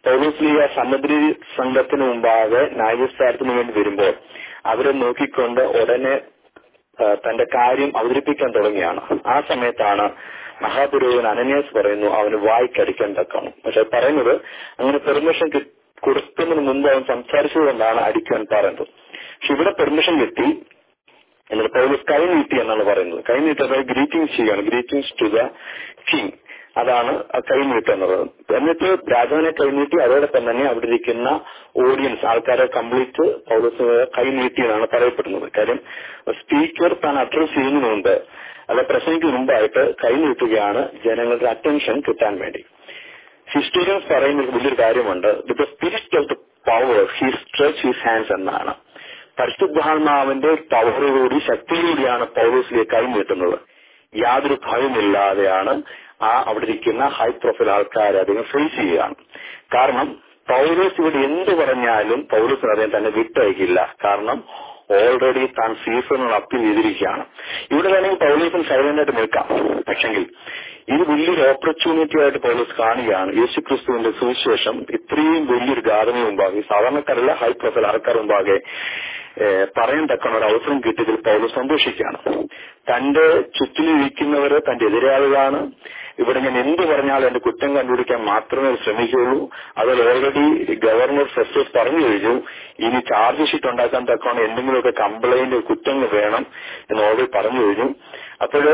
പൗലോസ്ലിയ സന്നദ്ധി സംഘത്തിന് മുമ്പാകെ ന്യായവിസ്താരത്തിന് വേണ്ടി വരുമ്പോൾ അവരെ നോക്കിക്കൊണ്ട് ഉടനെ ആ, തന്റെ കാര്യം അവതരിപ്പിക്കാൻ തുടങ്ങിയാണ് ആ സമയത്താണ് മഹാപുരോഹിതൻ അനന്യാസ് പറയുന്നു അവന് വായിക്കടിക്കാൻ തക്കണം പക്ഷെ പറയുന്നത് അങ്ങനെ പെർമിഷൻ കൊടുക്കുന്നതിന് മുമ്പ് അവൻ സംസാരിച്ചതുകൊണ്ടാണ് അടിക്കാൻ പറയുന്നത് പക്ഷെ ഇവിടെ പെർമിഷൻ കിട്ടി എന്നിട്ട് പൗലോസ് കൈ നീട്ടി എന്നാണ് പറയുന്നത് കൈ നീട്ടത് ഗ്രീറ്റിംഗ്സ് ചെയ്യാണ് ഗ്രീറ്റിംഗ്സ് ടു ദ കിങ് അതാണ് ആ കൈനീട്ട് എന്നത് എന്നിട്ട് രാജാവിനെ കൈനീട്ടി അതോടൊപ്പം തന്നെ അവിടെ ഇരിക്കുന്ന ഓഡിയൻസ് ആൾക്കാരെ കംപ്ലീറ്റ് പൗലോസ് കൈനീട്ടി എന്നാണ് പറയപ്പെടുന്നത് കാര്യം സ്പീക്കർ താൻ അഡ്രസ് ചെയ്യുന്നതിന് മുമ്പ് അല്ല പ്രസംഗിക്കുന്നതിന് മുമ്പായിട്ട് കൈനീട്ടുകയാണ് ജനങ്ങളുടെ അറ്റൻഷൻ കിട്ടാൻ വേണ്ടി ഹിസ്റ്റോറിയൻസ് പറയുന്ന ഒരു വലിയൊരു കാര്യമുണ്ട് with the spirit of the power he stretch his hands എന്നാണ് പരിശുദ്ധാത്മാവിന്റെ പവറോടുകൂടി ശക്തിയോടുകൂടിയാണ് പൗലോസിലേക്ക് കൈ നീട്ടുന്നത് യാതൊരു ഭയമില്ലാതെയാണ് ആ അവിടെ ഇരിക്കുന്ന ഹൈ പ്രൊഫൈൽ ആൾക്കാരെ അദ്ദേഹം ഫേസ് ചെയ്യുകയാണ് കാരണം പൗലോസ് ഇവിടെ എന്ത് പറഞ്ഞാലും പൗലോസിന് അദ്ദേഹം തന്നെ വിട്ടയക്കില്ല കാരണം ഓൾറെഡി താൻ സീസണിൽ അപ്പീൽ ചെയ്തിരിക്കുകയാണ് ഇവിടെ വേണമെങ്കിൽ പൗലോസിന് സൈലന്റ് ആയിട്ട് നിൽക്കാം പക്ഷെങ്കിൽ ഇത് വലിയൊരു ഓപ്പർച്യൂണിറ്റി ആയിട്ട് പൗലോസ് കാണുകയാണ് യേശു ക്രിസ്തുവിന്റെ സുവിശേഷം ഇത്രയും വലിയൊരു ഗാഥന മുമ്പാകെ സാധാരണക്കാരല്ല ഹൈ പ്രൊഫൈൽ ആൾക്കാർ മുമ്പാകെ ഏഹ്, പറയാൻ തക്കണ ഒരു അവസരം കിട്ടിയതിൽ പൗലോസ് സന്തോഷിക്കുകയാണ് തന്റെ ചുറ്റിലിരിക്കുന്നവര് തന്റെ എതിരാളികളാണ് ഇവിടെ ഞാൻ എന്ത് പറഞ്ഞാലും എന്റെ കുറ്റം കണ്ടുപിടിക്കാൻ മാത്രമേ ശ്രമിക്കുകയുള്ളൂ അതിൽ ഓൾറെഡി ഗവർണർ ഫെസ്റ്റോസ് പറഞ്ഞു കഴിഞ്ഞു ഇനി ചാർജ് ഷീറ്റ് ഉണ്ടാക്കാൻ തക്കോണം എന്തെങ്കിലുമൊക്കെ കംപ്ലൈന്റ് കുറ്റങ്ങൾ വേണം എന്ന് ഓൾറെഡി പറഞ്ഞു കഴിഞ്ഞു അപ്പോൾ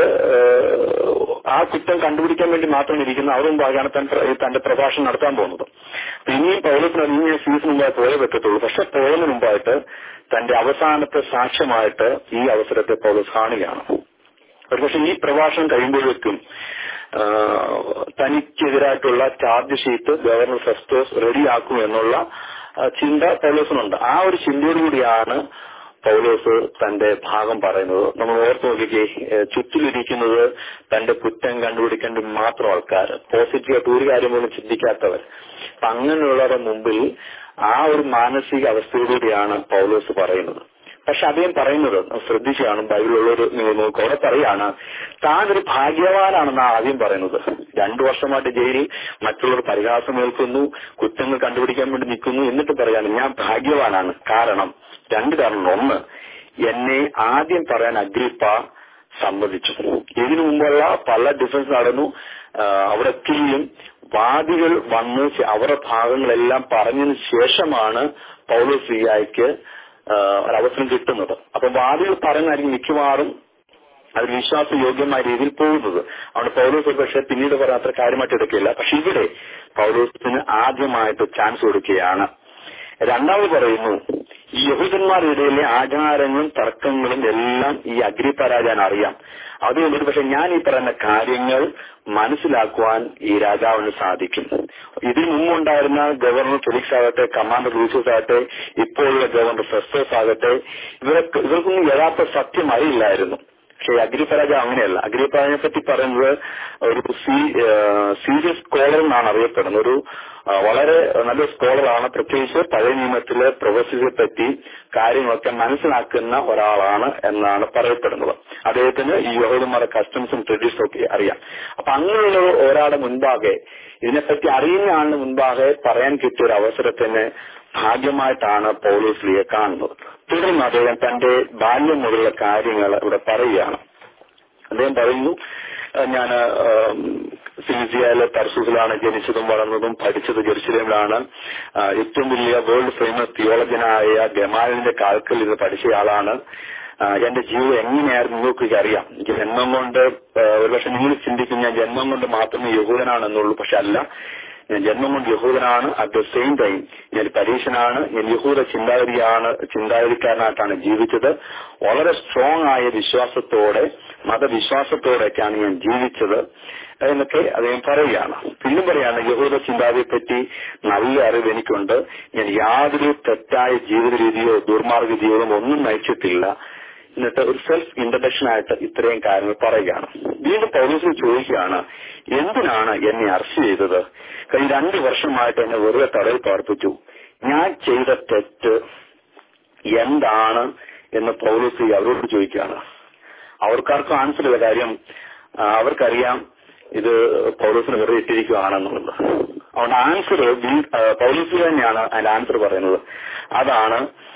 ആ കുറ്റം കണ്ടുപിടിക്കാൻ വേണ്ടി മാത്രം ഇരിക്കുന്ന അവരും ഭാഗമാണ് താൻ പ്ര- തന്റെ പ്രഭാഷണം നടത്താൻ പോകുന്നത് അപ്പൊ ഇനിയും പൗലത്തിന് ഇനി സീസൺ മുമ്പായി പോയേ പറ്റത്തുള്ളൂ പക്ഷെ പോകുന്നതിന് മുമ്പായിട്ട് തന്റെ അവസാനത്തെ സാക്ഷ്യമായിട്ട് ഈ അവസരത്തെ പൗലോസ് കാണുകയാണ് ഒരുപക്ഷെ ഈ പ്രഭാഷണം കഴിയുമ്പോഴേക്കും ആ, തനിക്കെതിരായിട്ടുള്ള ചാർജ് ഷീറ്റ് ഗവർണർ ഫെസ്റ്റോസ് റെഡിയാക്കും എന്നുള്ള ആ, ചിന്ത പൗലോസിനുണ്ട് ആ ഒരു ചിന്തയോടുകൂടിയാണ് പൗലോസ് തന്റെ ഭാഗം പറയുന്നത് നമ്മൾ ഓർത്ത് നോക്കിക്കേ ഏഹ് ചുറ്റിലിരിക്കുന്നത് തന്റെ കുറ്റം കണ്ടുപിടിക്കേണ്ട മാത്രം ആൾക്കാർ പോസിറ്റീവായിട്ട് ഒരു കാര്യം പോലും ചിന്തിക്കാത്തവർ അപ്പൊ അങ്ങനെയുള്ളവരുടെ മുമ്പിൽ ആ ഒരു മാനസിക അവസ്ഥയോടുകൂടിയാണ് പൗലോസ് പറയുന്നത് പക്ഷെ അദ്ദേഹം പറയുന്നത് ശ്രദ്ധിച്ചു കാണും ബൈബിളുള്ളവർ നിങ്ങൾ നോക്കും അവിടെ പറയാണ് താൻ ഒരു ഭാഗ്യവാനാണെന്ന് ആദ്യം പറയുന്നത് രണ്ടു വർഷമായിട്ട് ജയിലിൽ മറ്റുള്ളവർ പരിഹാസം ഏൽക്കുന്നു കുറ്റങ്ങൾ കണ്ടുപിടിക്കാൻ വേണ്ടി നിൽക്കുന്നു എന്നിട്ട് പറയാണ് ഞാൻ ഭാഗ്യവാനാണ് കാരണം രണ്ട് കാരണം ഒന്ന് എന്നെ ആദ്യം പറയാൻ അഗ്രിപ്പ സമ്മതിച്ചു ഇതിനു മുമ്പുള്ള പല ഡിഫൻസ് നടന്നു ആ, അവിടൊക്കെയും വാദികൾ വന്ന് ചെ- അവരുടെ ഭാഗങ്ങളെല്ലാം പറഞ്ഞതിന് ശേഷമാണ് പൗലോസ് സിയായിക്ക് ഒരവസരം കിട്ടുന്നത് അപ്പൊ വാദികൾ പറയുന്നതായിരിക്കും മിക്കവാറും അത് വിശ്വാസയോഗ്യമായ രീതിയിൽ പോകുന്നത് അവിടെ പൗലോസ് ഒരു പക്ഷേ പിന്നീട് പറയാൻ അത്ര കാര്യമായിട്ട് എടുക്കില്ല പക്ഷെ ഇവിടെ പൗലോസിന് ആദ്യമായിട്ട് ചാൻസ് കൊടുക്കുകയാണ് രണ്ടാമത് പറയുന്നു ഈ യഹൂദന്മാരുടെ ഇടയിലെ ആചാരങ്ങളും തർക്കങ്ങളും എല്ലാം ഈ അഗ്രിപരാജാൻ അറിയാം അതുകൊണ്ട് ഒരു പക്ഷെ ഞാൻ ഈ പറയുന്ന കാര്യങ്ങൾ മനസ്സിലാക്കുവാൻ ഈ രാജാവിന് സാധിക്കും ഇതിനു മുമ്പുണ്ടായിരുന്ന ഗവർണർ ഫെലിക്സ് ആകട്ടെ കമാൻഡർ ലൂസിയസ് ആകട്ടെ ഇപ്പോഴുള്ള ഗവർണർ ഫെസ്റ്റോസ് ആകട്ടെ ഇവരൊക്കെ ഇവർക്കൊന്നും യഥാർത്ഥ സത്യം അറിയില്ലായിരുന്നു പക്ഷെ അഗ്രിപരാജ അങ്ങനെയല്ല അഗ്രിപരാജനെ പറ്റി പറയുന്നത് ഒരു സീരിയസ് സ്കോളർ എന്നാണ് അറിയപ്പെടുന്നത് ഒരു ആ, വളരെ നല്ല സ്കോളറാണ് പ്രത്യേകിച്ച് പഴയ നിയമത്തിലെ പ്രൊഫസറെ പറ്റി കാര്യങ്ങളൊക്കെ മനസ്സിലാക്കുന്ന ഒരാളാണ് എന്നാണ് പറയപ്പെടുന്നത് അദ്ദേഹത്തിന് ഈ യഹൂദന്മാരുടെ കസ്റ്റംസും ട്രഡീഷനും ഒക്കെ അറിയാം അപ്പൊ അങ്ങനെയുള്ള ഒരാളുടെ മുൻപാകെ ഇതിനെപ്പറ്റി അറിയുന്ന ആളിന് മുൻപാകെ പറയാൻ കിട്ടിയ ഒരു അവസരത്തിന് ഭാഗ്യമായിട്ടാണ് പൗലോസ്ലിയെ കാണുന്നത് തുടർന്ന് അദ്ദേഹം തന്റെ ബാല്യം മുതലുള്ള കാര്യങ്ങൾ ഇവിടെ പറയുകയാണ് അദ്ദേഹം പറയുന്നു ഞാൻ സിലിസിയയിലെ തർസൂസിലാണ് ജനിച്ചതും വളർന്നതും പഠിച്ചത് ജെറുസലേമിലാണ് ആ, ഏറ്റവും വലിയ വേൾഡ് ഫേമസ് തിയോളജനായ ഗമാലിന്റെ കാൽക്കൽ ഇത് പഠിച്ചയാളാണ് ആ, എന്റെ ജീവിതം എങ്ങനെയായിരുന്നു നിങ്ങൾക്ക് അറിയാം എനിക്ക് ജന്മം കൊണ്ട് ആ, ഒരുപക്ഷെ നിങ്ങൾ ചിന്തിക്കും ഞാൻ ജന്മം കൊണ്ട് മാത്രമേ യഹൂദനാണെന്നുള്ളൂ പക്ഷെ അല്ല ഞാൻ ജന്മം കൊണ്ട് യഹൂദനാണ് അറ്റ് ദ സെയിം ടൈം ഞാൻ പരീക്ഷനാണ് ഞാൻ യഹൂദ ചിന്താഗതിയാണ് ചിന്താഗതിക്കാരനായിട്ടാണ് ജീവിച്ചത് വളരെ സ്ട്രോങ് ആയ വിശ്വാസത്തോടെ മതവിശ്വാസത്തോടെയൊക്കെയാണ് ഞാൻ ജീവിച്ചത് എന്നൊക്കെ അദ്ദേഹം പറയുകയാണ് പിന്നും പറയാണ് യഹൂദ ചിന്താഗതിയെ പറ്റി നല്ല അറിവ് എനിക്കുണ്ട് ഞാൻ യാതൊരു തെറ്റായ ജീവിത രീതിയോ ദുർമാർഗ ജീവിതമോ ഒന്നും നയിച്ചിട്ടില്ല എന്നിട്ട് ഒരു സെൽഫ് ഇൻട്രഡക്ഷൻ ആയിട്ട് ഇത്രയും കാര്യങ്ങൾ പറയുകയാണ് വീണ്ടും പൗലോസിന് ചോദിക്കുകയാണ് എന്തിനാണ് എന്നെ അറസ്റ്റ് ചെയ്തത് കഴിഞ്ഞ രണ്ട് വർഷമായിട്ട് എന്നെ വെറുതെ തടവിൽ പാർപ്പിച്ചു ഞാൻ ചെയ്ത തെറ്റ് എന്താണ് എന്ന് പൗലോസ് അവരോട് ചോദിക്കുകയാണ് അവർക്കാർക്കും ആൻസർ ചെയ്ത കാര്യം ആ, അവർക്കറിയാം ഇത് പൗലോസിന് വെറുതെ ഇട്ടിരിക്കുകയാണെന്നുള്ളത് അതുകൊണ്ട് ആൻസർ പൗലീസ് തന്നെയാണ് അതിന്റെ ആൻസർ പറയുന്നത് അതാണ്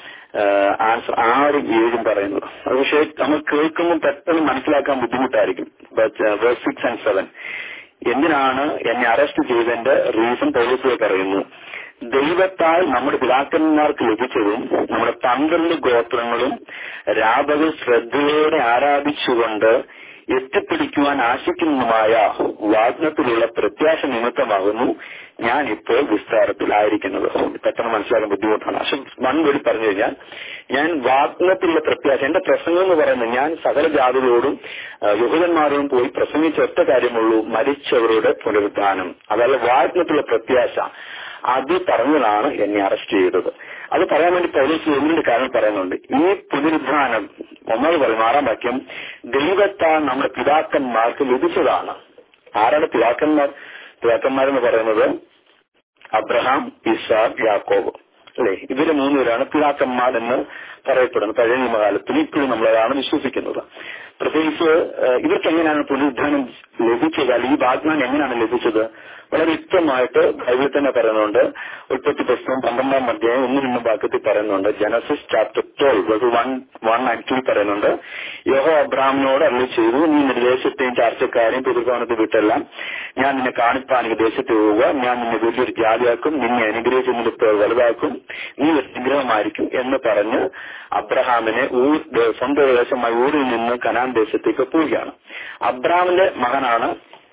ആൻസർ ആറും ഏഴും പറയുന്നത് അത് പക്ഷേ നമ്മൾ കേൾക്കുമ്പോൾ പെട്ടെന്ന് മനസ്സിലാക്കാൻ ബുദ്ധിമുട്ടായിരിക്കും സിക്സ് ആൻഡ് സെവൻ എന്തിനാണ് എന്നെ അറസ്റ്റ് ചെയ്തതിന്റെ റീസൺ പൗലീസ് പറയുന്നു ദൈവത്താൽ നമ്മുടെ പിതാക്കന്മാർക്ക് ലഭിച്ചതും നമ്മുടെ പന്ത്രണ്ട് ഗോത്രങ്ങളും രാപകൽ ശ്രദ്ധയോടെ ആരാധിച്ചുകൊണ്ട് എത്തിപ്പിടിക്കുവാൻ ആശിക്കുന്നതുമായ വാഗ്നത്തിലുള്ള പ്രത്യാശ നിമിത്തമാകുന്നു ഞാൻ ഇപ്പോൾ വിസ്താരത്തിലായിരിക്കുന്നത് പെട്ടെന്ന് മനസ്സിലാക്കാൻ ബുദ്ധിമുട്ടാണ് പക്ഷെ വൺ വേണ്ടി പറഞ്ഞു കഴിഞ്ഞാൽ ഞാൻ വാഗ്നത്തിലുള്ള പ്രത്യാശ എന്റെ പ്രസംഗം എന്ന് പറയുന്നത് ഞാൻ സകല ജാതികളോടും യഹൂദന്മാരോടും പോയി പ്രസംഗിച്ച ഒറ്റ കാര്യമുള്ളൂ മരിച്ചവരുടെ പുനരുദ്ധാനം അതല്ല വാഗ്നത്തിലുള്ള പ്രത്യാശ അത് പറഞ്ഞതാണ് എന്നെ അറസ്റ്റ് ചെയ്തത് അത് പറയാൻ വേണ്ടി പൗലോസ് ഒന്നിന്റെ കാര്യം പറയുന്നുണ്ട് ഈ പുനരുദ്ധാനം ഒന്നാമത് പറയും ആറാം വാക്യം ദൈവത്താൽ നമ്മുടെ പിതാക്കന്മാർക്ക് ലഭിച്ചതാണ് ആരാണ് പിതാക്കന്മാർ പിതാക്കന്മാരെന്ന് പറയുന്നത് അബ്രഹാം ഇസാഖ് യാക്കോബ് അല്ലെ ഇവര് മൂന്നുപേരാണ് പിതാക്കന്മാർ എന്ന് പറയപ്പെടുന്നത് പഴയ നിയമകാലത്തിൽ ഇപ്പോഴും നമ്മളതാണ് വിശ്വസിക്കുന്നത് പ്രത്യേകിച്ച് ഇവർക്ക് എങ്ങനെയാണ് പുനരുദ്ധാനം ലഭിച്ചത് അല്ലെങ്കിൽ ഈ വാഗ്ദാനം എങ്ങനെയാണ് ലഭിച്ചത് വളരെ വ്യക്തമായിട്ട് ബൈബിളിൽ തന്നെ പറയുന്നുണ്ട് ഉൽപ്പത്തി പുസ്തകം പന്ത്രണ്ടാം അധ്യായം ഒന്ന് രണ്ടും വാക്യത്തിൽ പറയുന്നുണ്ട് Genesis chapter twelve one one and two പറയുന്നുണ്ട് യോഹോ അബ്രാമിനോട് അള്ളി ചെയ്തു നീ നിർദ്ദേശത്തെയും ചർച്ചക്കാരെയും പിതൃഭവനത്തിൽ വിട്ടെല്ലാം ഞാൻ നിന്നെ കാണിപ്പാൻ ഈ ദേശത്ത് പോവുക ഞാൻ നിന്നെ വലിയൊരു ജാതിയാക്കും നിന്നെ അനുഗ്രഹിച്ച് നിന്റെ പേർ വലുതാക്കും നീ ഒരു അനുഗ്രഹമായിരിക്കും എന്ന് പറഞ്ഞ് അബ്രഹാമിനെ ഊർ സ്വന്തം ദേശമായ ഊരിൽ നിന്ന് കനാൻ ദേശത്തേക്ക് പോവുകയാണ് അബ്രാമിന്റെ മകനാണ്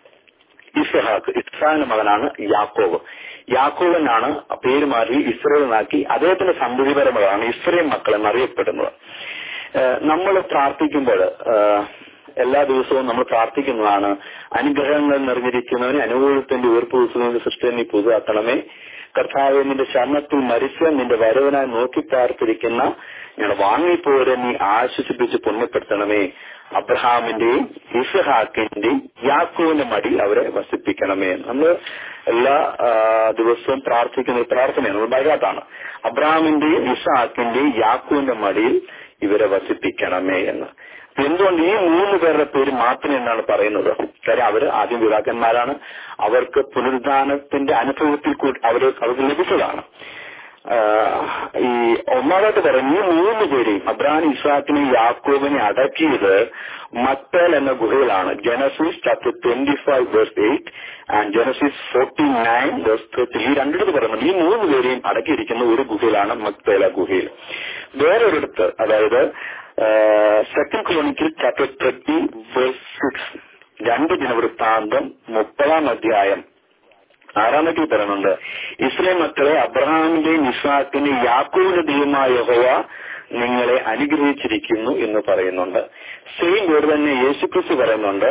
ഇസ്ഹാഖ് ഇസ്ഹാഖിന്റെ മകനാണ് യാക്കോബ് യാക്കോബനാണ് പേര് മാറി ഇസ്രയേലിനാക്കി അദ്ദേഹത്തിന്റെ സന്തതിപരമതാണ് ഇസ്രയേൽ മക്കൾ എന്നറിയപ്പെടുന്നത് നമ്മൾ പ്രാർത്ഥിക്കുമ്പോൾ എല്ലാ ദിവസവും നമ്മൾ പ്രാർത്ഥിക്കുന്നതാണ് അനുഗ്രഹങ്ങൾ നിറഞ്ഞിരിക്കുന്നവന് അനുകൂലത്തിന്റെ ഉയർപ്പ് ദിവസങ്ങളുടെ സൃഷ്ടി നീ പുതുതാക്കണമേ കർത്താവ് നിന്റെ ശരണത്തിൽ മരിച്ച നിന്റെ വരവനായി നോക്കി പാർത്തിരിക്കുന്ന ഞങ്ങൾ വാങ്ങിപ്പോരെ നീ ആശ്വസിപ്പിച്ച് പുണ്യപ്പെടുത്തണമേ അബ്രഹാമിന്റെയും ഇസ്ഹാക്കിന്റെയും യാക്കോവിന്റെ മടി അവരെ വസിപ്പിക്കണമേ നമ്മൾ എല്ലാ ദിവസവും പ്രാർത്ഥിക്കുന്ന പ്രാർത്ഥനയാണ് നമ്മൾ ബൈറാത്താണ് അബ്രഹാമിന്റെയും ഇസ്ഹാക്കിന്റെയും യാക്കോവിന്റെ മടിയിൽ ഇവരെ വസിപ്പിക്കണമേ എന്ന് എന്തുകൊണ്ട് ഈ മൂന്ന് പേരുടെ പേര് മാത്രം എന്നാണ് പറയുന്നത് കാര്യം അവര് ആദ്യം പിതാക്കന്മാരാണ് അവർക്ക് പുനരുദ്ധാനത്തിന്റെ അനുഭവത്തിൽ കൂടി അവർ അവർക്ക് ലഭിച്ചതാണ് ഈ ഒന്നാമതായിട്ട് പറയും ഈ മൂന്ന് പേരെയും അബ്രാൻ ഇസാക്കിനെ യാക്കോബിനെ അടക്കിയത് മക്തൽ എന്ന ഗുഹയിലാണ് Genesis chapter twenty five verse eight and Genesis forty nine verse thirty ഈ രണ്ടിടത്ത് പറയുന്നത് ഈ മൂന്ന് പേരെയും അടക്കിയിരിക്കുന്ന ഒരു ഗുഹയിലാണ് മക്തേല ഗുഹയിൽ വേറൊരിടത്ത് അതായത് second chronicle chapter thirty verse six രണ്ട് ദിനവൃത്താന്തം മുപ്പതാം അധ്യായം ആറാമത്തെ പറയുന്നുണ്ട് ഇസ്രയേൽ മക്കളെ അബ്രഹാമിന്റെയും ഇസ്ഹാക്കിന്റെയും യാക്കൂവിന്റെ ദൈവമായ യഹോവ നിങ്ങളെ അനുഗ്രഹിച്ചിരിക്കുന്നു എന്ന് പറയുന്നുണ്ട് സെയിം വേർഡ് തന്നെ യേശുക്രിസ്തു പറയുന്നുണ്ട്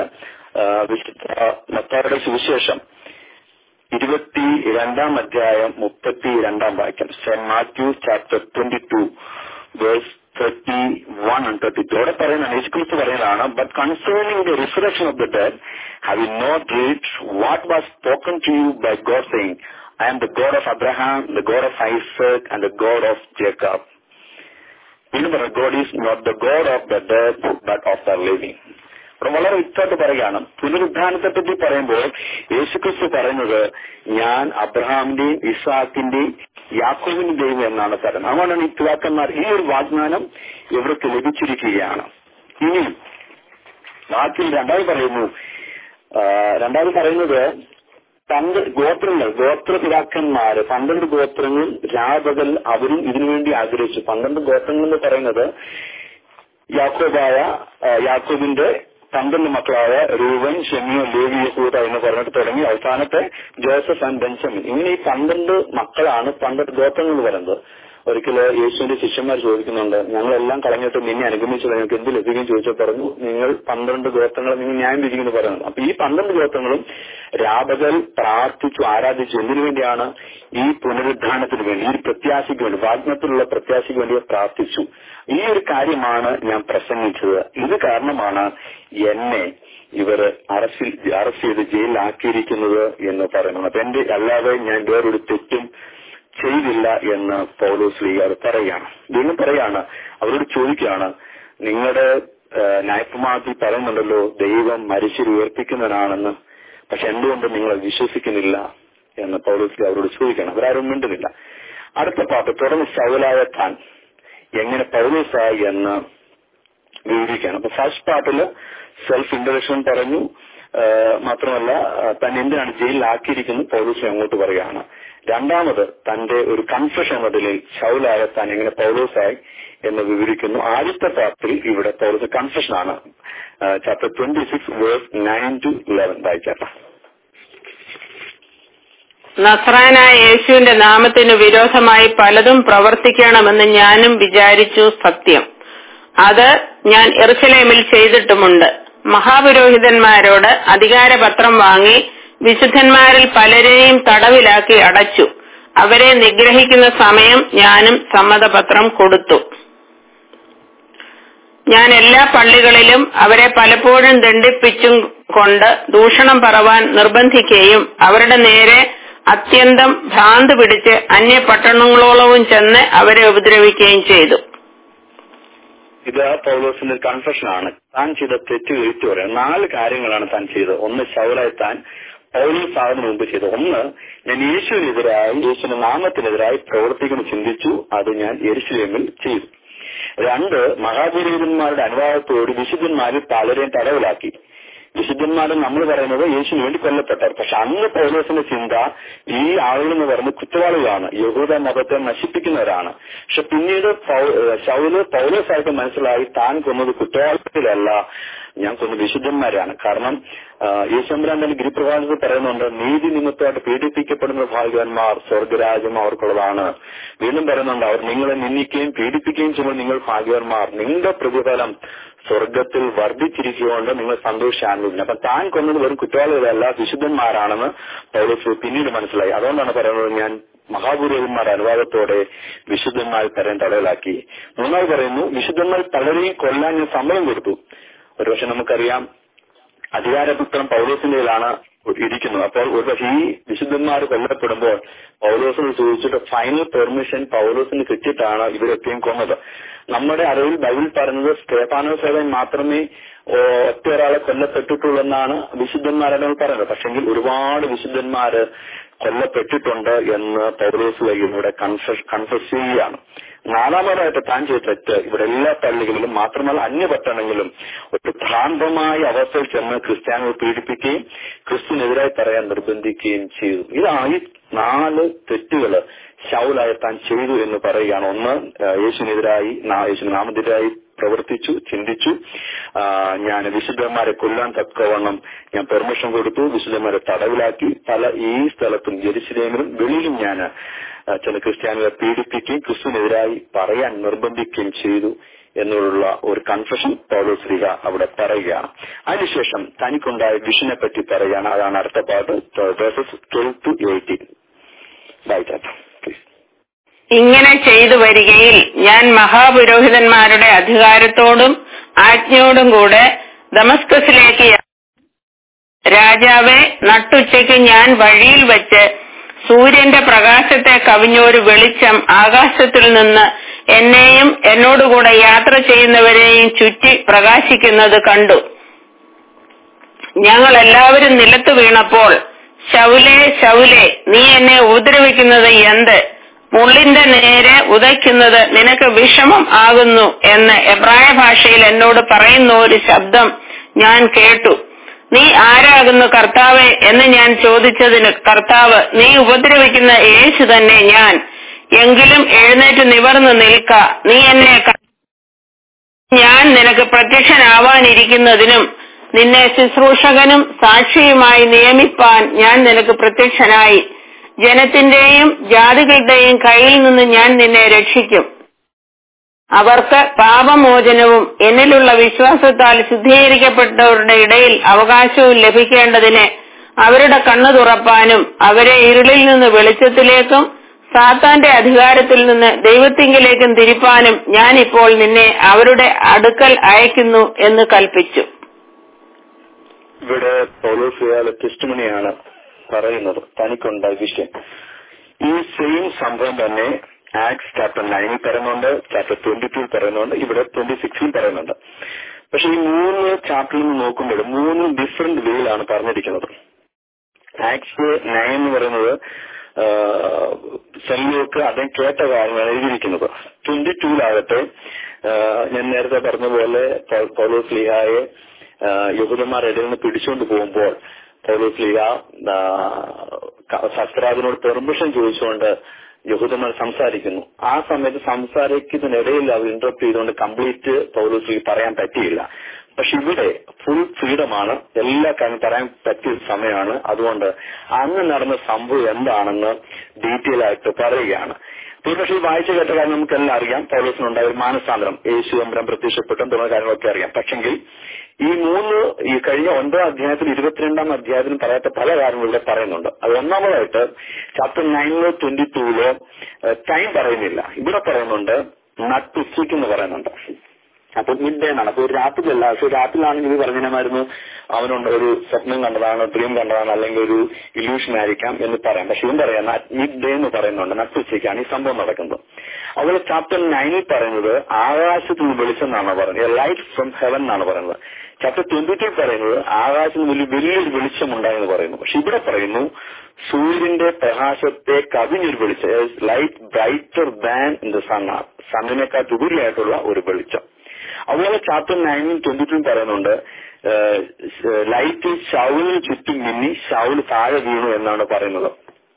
മത്താരുടെ സുവിശേഷം ഇരുപത്തി രണ്ടാം അധ്യായം മുപ്പത്തി രണ്ടാം വാക്യം saint Matthew chapter twenty two verse thirty one and thirty two അവിടെ പറയുന്നതാണ് യേശുക്രിസ്തു പറയുന്നതാണ് but concerning the resurrection of the dead have you not read what was spoken to you by God saying I am the God of Abraham the God of Isaac and the God of Jacob വീണ്ടും പറഞ്ഞു God is not the God of the dead but of the living അവിടെ വളരെ വ്യക്തമായിട്ട് പറയുകയാണ് പുനരുദ്ധാനത്തെ പറ്റി പറയുമ്പോൾ യേശുക്രിസ്തു പറയുന്നത് ഞാൻ അബ്രഹാമിന്റെയും ഇസാക്കിന്റെയും യാക്കോബിന്റെ ദൈവം എന്നാണ് പറയുന്നത് അതുകൊണ്ടാണ് ഈ പിതാക്കന്മാർ ഈ ഒരു വാഗ്ദാനം ഇവർക്ക് ലഭിച്ചിരിക്കുകയാണ് ഇനി വാക്കിൽ രണ്ടാമത് പറയുന്നു രണ്ടാമത് പറയുന്നത് പന്ത് ഗോത്രങ്ങൾ ഗോത്ര പിതാക്കന്മാര് പന്ത്രണ്ട് ഗോത്രങ്ങളും രാപകൽ അവരും ഇതിനുവേണ്ടി ആഗ്രഹിച്ചു പന്ത്രണ്ട് ഗോത്രങ്ങൾ എന്ന് പറയുന്നത് യാക്കോബായ യാക്കോബിന്റെ പന്ത്രണ്ട് മക്കളായ രൂപൻ ഷെമിയോ ലേവി യഹൂദ എന്ന് പറഞ്ഞിട്ട് തുടങ്ങി അവസാനത്തെ ജോസഫ് ആൻഡ് ബെഞ്ചമിൻ ഇങ്ങനെ ഈ പന്ത്രണ്ട് മക്കളാണ് പന്ത്രണ്ട് ഗോത്രങ്ങൾ എന്ന് പറയുന്നത് ഒരിക്കല് യേശുവിന്റെ ശിഷ്യന്മാർ ചോദിക്കുന്നുണ്ട് ഞങ്ങളെല്ലാം കളഞ്ഞിട്ട് നിന്നെ അനുഗമിച്ചത് നിങ്ങൾക്ക് എന്ത് ലഭിക്കും ചോദിച്ചാൽ പറഞ്ഞു നിങ്ങൾ പന്ത്രണ്ട് ഗോത്രങ്ങൾ നിങ്ങൾ ന്യായം വിധിക്കുന്നു പറയുന്നത് അപ്പൊ ഈ പന്ത്രണ്ട് ഗോത്രങ്ങളും രാപകൽ പ്രാർത്ഥിച്ചു ആരാധിച്ചു എന്തിനു വേണ്ടിയാണ് ഈ പുനരുദ്ധാനത്തിന് വേണ്ടി ഈ പ്രത്യാശയ്ക്ക് വേണ്ടി വാഗ്നത്തിലുള്ള പ്രത്യാശയ്ക്ക് വേണ്ടി പ്രാർത്ഥിച്ചു ഈ ഒരു കാര്യമാണ് ഞാൻ പ്രസംഗിച്ചത് ഇത് കാരണമാണ് എന്നെ ഇവർ അറസ്റ്റിൽ അറസ്റ്റ് ചെയ്ത് ജയിലിലാക്കിയിരിക്കുന്നത് എന്ന് പറയുന്നത് അപ്പൊ എന്റെ അല്ലാതെ ഞാൻ വേറൊരു തെറ്റും ചെയ്തില്ല എന്ന് പൗലോസ് ലീഗ് അത് പറയുകയാണ് വീണ്ടും പറയാണ് അവരോട് ചോദിക്കുകയാണ് നിങ്ങളുടെ ന്യായപ്രമാണത്തിൽ പറയുന്നുണ്ടല്ലോ ദൈവം മരിച്ചിൽ ഉയർപ്പിക്കുന്നവനാണെന്ന് പക്ഷെ എന്തുകൊണ്ട് നിങ്ങൾ വിശ്വസിക്കുന്നില്ല എന്ന് പൗലോസ് അവരോട് ചോദിക്കണം അവരാരും മിണ്ടുന്നില്ല അടുത്ത പാട്ട് തുടർന്ന് ശൗലായ താൻ എങ്ങനെ പൗലോസായി എന്ന് വിവരിക്കുകയാണ് അപ്പൊ ഫസ്റ്റ് പാർട്ടില് സെൽഫ് ഇൻട്രഡക്ഷൻ പറഞ്ഞു ആ, മാത്രമല്ല ആ, താൻ എന്തിനാണ് ജയിലിലാക്കിയിരിക്കുന്നത് പൗലോസ് അങ്ങോട്ട് പറയുകയാണ് രണ്ടാമത് തന്റെ ഒരു കൺഫ്യൂഷൻ എന്ന നിലയിൽ ശൗലായ താൻ എങ്ങനെ പൗലോസായി എന്ന് വിവരിക്കുന്നു ആദ്യത്തെ പാർട്ടിൽ ഇവിടെ പൗലോസ് കൺഫ്യൂഷൻ ആണ് chapter twenty six verse nine to eleven വായിച്ചാട്ട നസ്രാനായ യേശുവിന്റെ നാമത്തിനു വിരോധമായി പലതും പ്രവർത്തിക്കണമെന്ന് ഞാനും വിചാരിച്ചു സത്യം അത് ഞാൻ എറുസലേമിൽ ചെയ്തിട്ടുമുണ്ട് മഹാപുരോഹിതന്മാരോട് അധികാരപത്രം വാങ്ങി വിശുദ്ധന്മാരിൽ പലരെയും തടവിലാക്കി അടച്ചു അവരെ നിഗ്രഹിക്കുന്ന സമയം ഞാനും സമ്മതപത്രം കൊടുത്തു ഞാൻ എല്ലാ പള്ളികളിലും അവരെ പലപ്പോഴും ദണ്ഡിപ്പിച്ചും കൊണ്ട് ദൂഷണം പറവാൻ നിർബന്ധിക്കുകയും അവരുടെ നേരെ അത്യന്തം ഭ്രാന്ത് പിടിച്ച് അന്യ പട്ടണങ്ങളോളവും ചെന്ന് അവരെ ഉപദ്രവിക്കുകയും ചെയ്തു ഇത് പൗലോസിന്റെ കൺഫെഷൻ ആണ് താൻ ചെയ്ത തെറ്റുകൾ ഏറ്റു പറയാം നാല് കാര്യങ്ങളാണ് താൻ ചെയ്തത് ഒന്ന് ശൗലായി താൻ പൗലോസ് ആകുന്നതിന് മുമ്പ് ചെയ്തത് ഒന്ന് ഞാൻ യേശുവിനെതിരായി യേശുവിന്റെ നാമത്തിനെതിരായി പ്രവർത്തിക്കുന്നു ചിന്തിച്ചു അത് ഞാൻ യെരുശലേമിൽ ചെയ്തു രണ്ട് മഹാപുരോഹിതന്മാരുടെ അനുവാദത്തോട് വിശുദ്ധന്മാരിൽ പലരെയും തടവിലാക്കി വിശുദ്ധന്മാരും നമ്മൾ പറയുന്നത് യേശുവിന് വേണ്ടി കൊല്ലപ്പെട്ടവർ പക്ഷെ അന്ന് പൗലോസിന്റെ ചിന്ത ഈ ആളുകൾ എന്ന് പറയുന്നത് കുറ്റവാളികളാണ് യഹൂദ മതത്തെ നശിപ്പിക്കുന്നവരാണ് പക്ഷെ പിന്നീട് പൗ- ഏഹ് ശൗല് പൗലോസായിട്ട് മനസ്സിലായി താൻ കൊന്നത് കുറ്റവാളികളല്ല ഞാൻ കൊന്നത് വിശുദ്ധന്മാരാണ് കാരണം യേശുമ്പരാൻ തന്നെ ഗിരിപ്രഭാഷത്തിൽ പറയുന്നുണ്ട് നീതി നിമിത്തമായിട്ട് പീഡിപ്പിക്കപ്പെടുന്ന ഭാഗ്യവാന്മാർ സ്വർഗരാജ്യം അവർക്കുള്ളതാണ് വീണ്ടും പറയുന്നുണ്ട് അവർ നിങ്ങളെ നിന്ദിക്കുകയും പീഡിപ്പിക്കുകയും ചെയ്യുമ്പോൾ നിങ്ങൾ ഭാഗ്യവാന്മാർ നിങ്ങളുടെ പ്രതിഫലം സ്വർഗത്തിൽ വർദ്ധിച്ചിരിക്കുകൊണ്ട് നിങ്ങൾ സന്തോഷാനുഭവിക്കുന്നു അപ്പൊ താൻ കൊന്നത് വെറും കുറ്റവാളികളല്ല വിശുദ്ധന്മാരാണെന്ന് പൗലോസ് പിന്നീട് മനസ്സിലായി അതുകൊണ്ടാണ് പറയുന്നത് ഞാൻ മഹാപുരോഹിതന്മാരുടെ അനുവാദത്തോടെ വിശുദ്ധന്മാർ തരം തടവിലാക്കി മൂന്നാമത് പറയുന്നു വിശുദ്ധന്മാർ പലരെയും കൊല്ലാൻ ഞാൻ സമ്മതം കൊടുത്തു ഒരുപക്ഷെ നമുക്കറിയാം അധികാരപുത്രം പൗലോസിന്റെ കയ്യിലാണ് ഇരിക്കുന്നത് അപ്പോൾ ഒരുപക്ഷെ ഈ വിശുദ്ധന്മാർ കൊല്ലപ്പെടുമ്പോൾ പൗലോസിന് ചോദിച്ചിട്ട് ഫൈനൽ പെർമിഷൻ പൗലോസിന് കിട്ടിയിട്ടാണ് ഇവരൊക്കെയും കൊന്നത് നമ്മുടെ അറിവിൽ ബൈബിൾ പറയുന്നത് സ്റ്റേഫാനോസേവൻ മാത്രമേ ഓ, ഒറ്റ ഒരാളെ കൊല്ലപ്പെട്ടിട്ടുള്ളെന്നാണ് വിശുദ്ധന്മാരെ പറയുന്നത് പക്ഷെങ്കിൽ ഒരുപാട് വിശുദ്ധന്മാര് കൊല്ലപ്പെട്ടിട്ടുണ്ട് എന്ന് പൗലോസ് വൈകിയുടെ കൺഫസ് കൺഫസ് ചെയ്യുകയാണ് നാലാമതായിട്ട് താൻ ചെയ്ത തെറ്റ് ഇവിടെ എല്ലാ പള്ളികളിലും മാത്രമല്ല അന്യപട്ടണങ്ങളിലും ഒരു ഭ്രാന്തമായ അവസ്ഥയിൽ ചെന്ന് ക്രിസ്ത്യാനികൾ പീഡിപ്പിക്കുകയും ക്രിസ്തുവിനെതിരായി പറയാൻ നിർബന്ധിക്കുകയും ചെയ്തു ഇതാണ് ഈ നാല് തെറ്റുകള് ശൗലായ താൻ ചെയ്തു എന്ന് പറയുകയാണ് ഒന്ന് ആ, യേശുവിനെതിരായി നാ- യേശുവിന് നാമത്തിനെതിരായി പ്രവർത്തിച്ചു ചിന്തിച്ചു ആ, ഞാൻ വിശുദ്ധന്മാരെ കൊല്ലാൻ തക്കവണ്ണം ഞാൻ പെർമിഷൻ കൊടുത്തു വിശുദ്ധന്മാരെ തടവിലാക്കി പല ഈ സ്ഥലത്തും ജെറുസലേമിലും വെളിയിലും ഞാൻ ആ, ചില ക്രിസ്ത്യാനികളെ പീഡിപ്പിക്കുകയും ക്രിസ്തുവിനെതിരായി പറയാൻ നിർബന്ധിക്കുകയും ചെയ്തു എന്നുള്ള ഒരു കൺഫഷൻ പൗലോശ്രീക അവിടെ പറയുകയാണ് അതിനുശേഷം തനിക്കുണ്ടായ വിഷനെ പറ്റി പറയുകയാണ് അതാണ് അടുത്ത പാട്ട് വേഴ്സസ് ട്വൽവ് ടു എയ്റ്റീൻ വായിച്ചാട്ടെ പ്ലീസ് ഇങ്ങനെ ചെയ്തു വരികയിൽ ഞാൻ മഹാപുരോഹിതന്മാരുടെ അധികാരത്തോടും ആജ്ഞയോടും കൂടെ ദമസ്കസിലേക്ക് യാ- രാജാവെ നട്ടുച്ചയ്ക്ക് ഞാൻ വഴിയിൽ വെച്ച് സൂര്യന്റെ പ്രകാശത്തെ കവിഞ്ഞൊരു വെളിച്ചം ആകാശത്തിൽ നിന്ന് എന്നെയും എന്നോടുകൂടെ യാത്ര ചെയ്യുന്നവരെയും ചുറ്റി പ്രകാശിക്കുന്നത് കണ്ടു ഞങ്ങൾ എല്ലാവരും നിലത്ത് വീണപ്പോൾ ശൗലേ ശൗലേ നീ എന്നെ ഉപദ്രവിക്കുന്നത് എന്ത് മുള്ളിന്റെ നേരെ ഉദയ്ക്കുന്നത് നിനക്ക് വിഷമം ആകുന്നു എന്ന് എബ്രായ ഭാഷയിൽ എന്നോട് പറയുന്ന ഒരു ശബ്ദം ഞാൻ കേട്ടു നീ ആരാകുന്നു കർത്താവെ എന്ന് ഞാൻ ചോദിച്ചതിന് കർത്താവ് നീ ഉപദ്രവിക്കുന്ന യേശു തന്നെ ഞാൻ എങ്കിലും എഴുന്നേറ്റ് നിവർന്നു നിൽക്ക നീ എന്നെ ക- ഞാൻ നിനക്ക് പ്രത്യക്ഷനാവാനിരിക്കുന്നതിനും നിന്നെ ശുശ്രൂഷകനും സാക്ഷിയുമായി നിയമിപ്പാൻ ഞാൻ നിനക്ക് പ്രത്യക്ഷനായി ജനത്തിന്റെയും ജാതികളുടെയും കയ്യിൽ നിന്ന് ഞാൻ നിന്നെ രക്ഷിക്കും അവർക്ക് പാപമോചനവും എന്നിലുള്ള വിശ്വാസത്താൽ ശുദ്ധീകരിക്കപ്പെട്ടവരുടെ ഇടയിൽ അവകാശവും ലഭിക്കേണ്ടതിന് അവരുടെ കണ്ണു തുറപ്പാനും അവരെ ഇരുളിൽ നിന്ന് വെളിച്ചത്തിലേക്കും സാത്താന്റെ അധികാരത്തിൽ നിന്ന് ദൈവത്തിങ്കിലേക്കും തിരിപ്പാനും ഞാൻ ഇപ്പോൾ നിന്നെ അവരുടെ അടുക്കൽ അയക്കുന്നു എന്ന് കൽപ്പിച്ചു ഇവിടെ പൗലോസുകാല ടെസ്റ്റുമണിയാണ് പറയുന്നത് തനിക്കുണ്ടായ വിഷയം ഈ സെയിം സംഭവം തന്നെ ആക്സ് ചാപ്റ്റർ നയനിൽ പറയുന്നുണ്ട് ചാപ്റ്റർ ട്വന്റി ടു പറയുന്നുണ്ട് ഇവിടെ ട്വന്റി സിക്സിൽ പറയുന്നുണ്ട് പക്ഷെ ഈ മൂന്ന് ചാപ്റ്ററിൽ നിന്ന് നോക്കുമ്പോൾ മൂന്ന് ഡിഫറെന്റ് വേയിലാണ് പറഞ്ഞിരിക്കുന്നത് ആക്സ് നയൻ എന്ന് പറയുന്നത് സെല്ലിയൊക്കെ അദ്ദേഹം കേട്ട കാര്യമാണ് എഴുതിയിരിക്കുന്നത് ട്വന്റി ടൂലാകട്ടെ ഞാൻ നേരത്തെ പറഞ്ഞ പോലെ പൗലോസ് ലിഹായെ യഹൂദന്മാർ ഇടയിൽ നിന്ന് പിടിച്ചുകൊണ്ട് പോകുമ്പോൾ പൗലോസ് ലിഹ ശസ്ത്രാജിനോട് പെർമിഷൻ ചോദിച്ചുകൊണ്ട് യഹൂദന്മാർ സംസാരിക്കുന്നു ആ സമയത്ത് സംസാരിക്കുന്നതിനിടയിൽ അവർ ഇന്ററപ്റ്റ് ചെയ്തുകൊണ്ട് കംപ്ലീറ്റ് പൗലോസ് പറയാൻ പറ്റിയില്ല പക്ഷെ ഇവിടെ ഫുൾ ഫ്രീഡമാണ് എല്ലാ കാര്യം പറയാൻ പറ്റിയ സമയമാണ് അതുകൊണ്ട് അന്ന് നടന്ന സംഭവം എന്താണെന്ന് ഡീറ്റെയിൽ ആയിട്ട് പറയുകയാണ് പക്ഷേ ഈ വായിച്ച കേട്ട കാര്യം നമുക്ക് എല്ലാം അറിയാം പൗലോസിനുണ്ടായ ഒരു മാനസാന്തരം യേശു അമ്പരം പ്രത്യക്ഷപ്പെട്ടും തുടങ്ങിയ കാര്യങ്ങളൊക്കെ അറിയാം പക്ഷെങ്കിൽ ഈ മൂന്ന് ഈ കഴിഞ്ഞ ഒൻപതാം അധ്യായത്തിൽ ഇരുപത്തിരണ്ടാം അധ്യായത്തിൽ പറയാത്ത പല കാര്യങ്ങളും ഇവിടെ പറയുന്നുണ്ട് അത് ഒന്നാമതായിട്ട് ചാപ്റ്റർ നയനിലോ ട്വന്റി ടൂലോ ടൈം പറയുന്നില്ല ഇവിടെ പറയുന്നുണ്ട് നട്ടുച്ചയ്ക്ക് എന്ന് പറയുന്നുണ്ട് അപ്പൊ മിഡ് ഡേ എന്നാണ് അപ്പൊ ഒരു രാത്രിയല്ല പക്ഷെ രാത്രിയിലാണെങ്കിൽ ഇത് പറഞ്ഞിരുന്നു അവനുണ്ട് ഒരു സ്വപ്നം കണ്ടതാണ് ഡ്രീം കണ്ടതാണ് അല്ലെങ്കിൽ ഒരു ഇല്യൂഷൻ ആയിരിക്കാം എന്ന് പറയാം പക്ഷെ ഇവൻ പറയാം മിഡ് ഡേ എന്ന് പറയുന്നുണ്ട് നട്ടുച്ചയ്ക്കാണ് ഈ സംഭവം നടക്കുന്നത് അതുപോലെ ചാപ്റ്റർ നയനിൽ പറയുന്നത് ആകാശത്ത് നിന്ന് വെളിച്ചം എന്നാണ് പറയുന്നത് ലൈറ്റ് ഫ്രം ഹെവൻ എന്നാണ് പറയുന്നത് ചാപ്റ്റർ ട്വന്റി ടു പറയുന്നത് ആകാശത്ത് നിന്ന് വലിയൊരു വെളിച്ചം ഉണ്ടായെന്ന് പറയുന്നു പക്ഷെ ഇവിടെ പറയുന്നു സൂര്യന്റെ പ്രകാശത്തെ കവിഞ്ഞൊരു വെളിച്ചം light brighter than in the sun സണ്ണിനേക്കാൾ ഉപരിയായിട്ടുള്ള ഒരു വെളിച്ചം അതുപോലെ ചാപ്റ്റർ നയനിൽ ട്വന്റി ടു പറയുന്നുണ്ട് ലൈറ്റ് ഷൗലിന് ചുറ്റും മിന്നി ഷൗൽ താഴെ വീണു എന്നാണ് പറയുന്നത്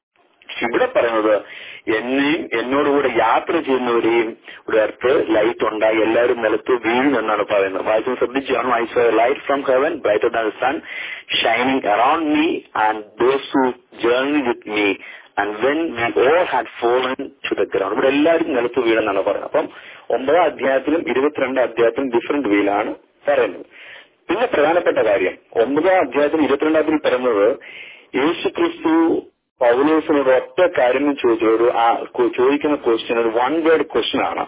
ഇവിടെ പറയുന്നത് എന്നെയും എന്നോടുകൂടെ യാത്ര ചെയ്യുന്നവരെയും ഇവിടെ അടുത്ത് ലൈറ്റ് ഉണ്ടായി എല്ലാവരും നിലത്ത് വീഴും എന്നാണ് പറയുന്നത് വായിച്ചു ശ്രദ്ധിച്ചാണ് I saw light from heaven brighter than sun shining around me and those who journey with me and when we all had fallen to the ground ഇവിടെ എല്ലാവരും നിലത്ത് വീണെന്നാണ് പറയുന്നത് അപ്പം ഒമ്പതാം അധ്യായത്തിലും ഇരുപത്തിരണ്ടാം അധ്യായത്തിലും ഡിഫറെന്റ് വീലാണ് പറയുന്നത് പിന്നെ പ്രധാനപ്പെട്ട കാര്യം ഒമ്പതാം അധ്യായത്തിൽ ഇരുപത്തിരണ്ടാമത്തിൽ പറയുന്നത് യേശു ക്രിസ്തു പൗലോസിനോട് ഒറ്റ കാര്യം ചോദിച്ചു ഒരു ചോദിക്കുന്ന ക്വസ്റ്റ്യൻ ഒരു വൺ വേർഡ് ക്വസ്റ്റ്യൻ ആണ്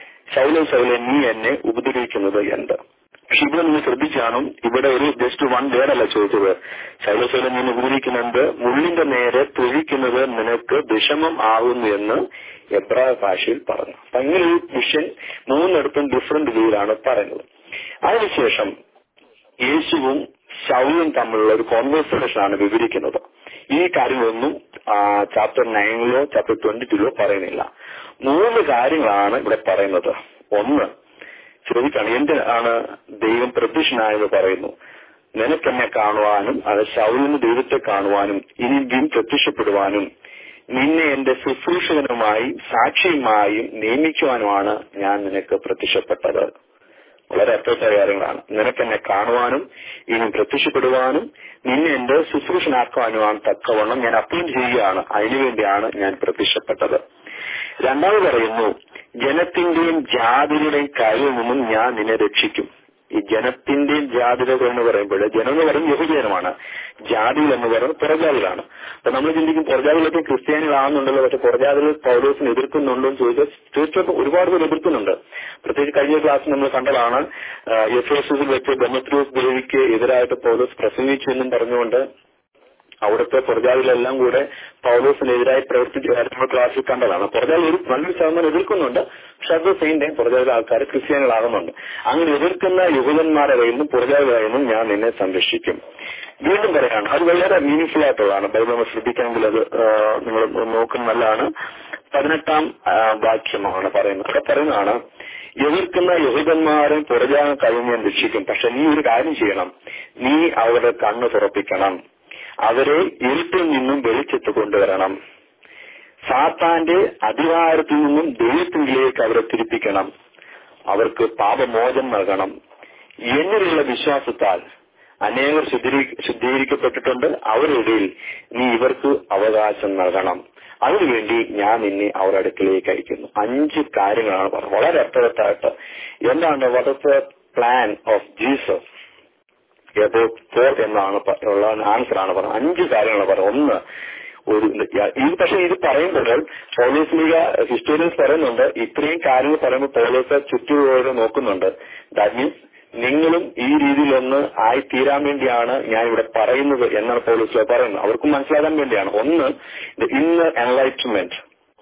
ശൗല ശൗല നീ എന്നെ ഉപദ്രവിക്കുന്നത് എന്ത് പക്ഷെ ഇവിടെ നിങ്ങൾ ശ്രദ്ധിച്ചാണ് ഇവിടെ ഒരു ജസ്റ്റ് വൺ വേർഡ് അല്ല ചോദിച്ചത് ശൈലശൈല നീ ഉപദ്രവിക്കുന്നുണ്ട് മുള്ളിന്റെ നേരെ തൊഴിക്കുന്നത് നിനക്ക് വിഷമം ആകുന്നു എന്ന് എബ്രായ ഭാഷയിൽ പറഞ്ഞു അപ്പൊ ഇങ്ങനെ ഒരു വിഷൻ മൂന്നിടത്തും ഡിഫറെന്റ് വേയിലാണ് പറയുന്നത് അതിനുശേഷം യേശുവും ശൗലും തമ്മിലുള്ള ഒരു കോൺവെർസേഷൻ ആണ് വിവരിക്കുന്നത് ഈ കാര്യങ്ങളൊന്നും ചാപ്റ്റർ നയനിലോ ചാപ്റ്റർ ട്വന്റി ടുലോ പറയുന്നില്ല മൂന്ന് കാര്യങ്ങളാണ് ഇവിടെ പറയുന്നത് ഒന്ന് ചോദിക്കാണ് എന്തിനാണ് ദൈവം പ്രത്യക്ഷനായെന്ന് പറയുന്നു നിനക്കെന്നെ കാണുവാനും അത് ശൗലിന് ദൈവത്തെ കാണുവാനും ഇനി വീൺ പ്രത്യക്ഷപ്പെടുവാനും നിന്നെ എന്റെ ശുശ്രൂഷകനുമായും സാക്ഷിയുമായും നിയമിക്കുവാനുമാണ് ഞാൻ നിനക്ക് പ്രത്യക്ഷപ്പെട്ടത് വളരെ അർത്ഥവത്തായ കാര്യങ്ങളാണ് നിനക്കെന്നെ കാണുവാനും ഇനി പ്രത്യക്ഷപ്പെടുവാനും നിന്നെ എന്റെ ശുശ്രൂഷനാക്കുവാനുമാണ് തക്കവണ്ണം ഞാൻ അപ്പോയിന്റ് ചെയ്യുകയാണ് അതിനുവേണ്ടിയാണ് ഞാൻ പ്രത്യക്ഷപ്പെട്ടത് രണ്ടാമത് പറയുന്നു ജനത്തിന്റെയും ജാതിയുടെയും കയ്യിൽ നിന്നും ഞാൻ നിന്നെ രക്ഷിക്കും ഈ ജനത്തിന്റെയും ജാതികൾ എന്ന് പറയുമ്പോൾ ജനം എന്ന് പറയുന്നത് യഹുജനമാണ് ജാതികൾ എന്ന് പറയുന്നത് പുറജാതികളാണ് അപ്പൊ നമ്മൾ ചിന്തിക്കും പുറജാതികളൊക്കെ ക്രിസ്ത്യാനികളാണെന്നുണ്ടല്ലോ പക്ഷെ പുറജാതികൾ പൗലോസിനെ എതിർക്കുന്നുണ്ടോ എന്ന് ചോദിച്ചാൽ തീർച്ചയായിട്ടും ഒരുപാട് പേർ എതിർക്കുന്നുണ്ട് പ്രത്യേകിച്ച് കഴിഞ്ഞ ക്ലാസ് നമ്മൾ കണ്ടതാണ് എഫ് എസ് വെച്ച് ഡെമത്രോസ് ദേവിക്ക് എതിരായിട്ട് പൗലോസ് പ്രസംഗിച്ചു എന്നും പറഞ്ഞുകൊണ്ട് അവിടുത്തെ പുറജാതികളെല്ലാം കൂടെ പൗലോസിനെതിരായി പ്രവർത്തിച്ച നമ്മൾ ക്ലാസ്സിൽ കണ്ടതാണ് പുറജാതി ഒരു നല്ലൊരു ശതമാനം എതിർക്കുന്നുണ്ട് പക്ഷെ അത് സെയിം ടൈം പുറജാതിലെ ആൾക്കാർ ക്രിസ്ത്യാനികളാകുന്നുണ്ട് അങ്ങനെ എതിർക്കുന്ന യുവജന്മാരെ കയ്യിൽ നിന്നും പുറജാതികളുടെ കയ്യിൽ നിന്നും ഞാൻ നിന്നെ സംരക്ഷിക്കും വീണ്ടും പറയാണ് അത് വളരെ മീനിങ്ഫുൾ ആയിട്ടുള്ളതാണ് ബൈബിൾ നമ്മൾ ശ്രദ്ധിക്കണമെങ്കിൽ അത് നിങ്ങൾ നോക്കുന്ന നല്ലതാണ് പതിനെട്ടാം വാക്യമാണ് പറയുന്നത് അവിടെ പറയുന്നതാണ് എതിർക്കുന്ന യഹൂദന്മാരും പുറജാതം കഴിഞ്ഞ് ഞാൻ രക്ഷിക്കും പക്ഷെ നീ ഒരു കാര്യം ചെയ്യണം നീ അവരുടെ കണ്ണ് തുറപ്പിക്കണം അവരെ ഇരുട്ടിൽ നിന്നും വെളിച്ചത്ത് കൊണ്ടുവരണം സാത്താന്റെ അധികാരത്തിൽ നിന്നും ദൈവത്തിലേക്ക് അവരെ തിരിപ്പിക്കണം അവർക്ക് പാപമോചനം നൽകണം എന്നിലുള്ള വിശ്വാസത്താൽ അനേകർ ശുദ്ധീകരിക്കപ്പെട്ടിട്ടുണ്ട് അവരുടെ ഇടയിൽ നീ ഇവർക്ക് അവകാശം നൽകണം അതിനുവേണ്ടി ഞാൻ നിന്നെ അവരുടെ അടുക്കിലേക്ക് അയക്കുന്നു അഞ്ച് കാര്യങ്ങളാണ് പറഞ്ഞത് വളരെ അർത്ഥവത്തായിട്ട് എന്താണ് what is the plan of Jesus about for എന്നാണ് ഉള്ള ആൻസർ ആണ് പറഞ്ഞത് അഞ്ച് കാര്യങ്ങളാണ് പറഞ്ഞത് ഒന്ന് ഒരു ഇത് പക്ഷെ ഇത് പറയുമ്പോൾ പോലീസ് ലീഗ ഹിസ്റ്റോറിയൻസ് പറയുന്നുണ്ട് ഇത്രയും കാര്യങ്ങൾ പറയുമ്പോൾ പോലീസ് ചുറ്റുപോയത് നോക്കുന്നുണ്ട് ദാറ്റ് മീൻസ് നിങ്ങളും ഈ രീതിയിലൊന്ന് ആയി തീരാൻ വേണ്ടിയാണ് ഞാൻ ഇവിടെ പറയുന്നത് എന്നാണ് പോലീസ് പറയുന്നത് അവർക്കും മനസ്സിലാക്കാൻ വേണ്ടിയാണ് ഒന്ന് ഇന്നർ എൻലൈറ്റ്മെന്റ്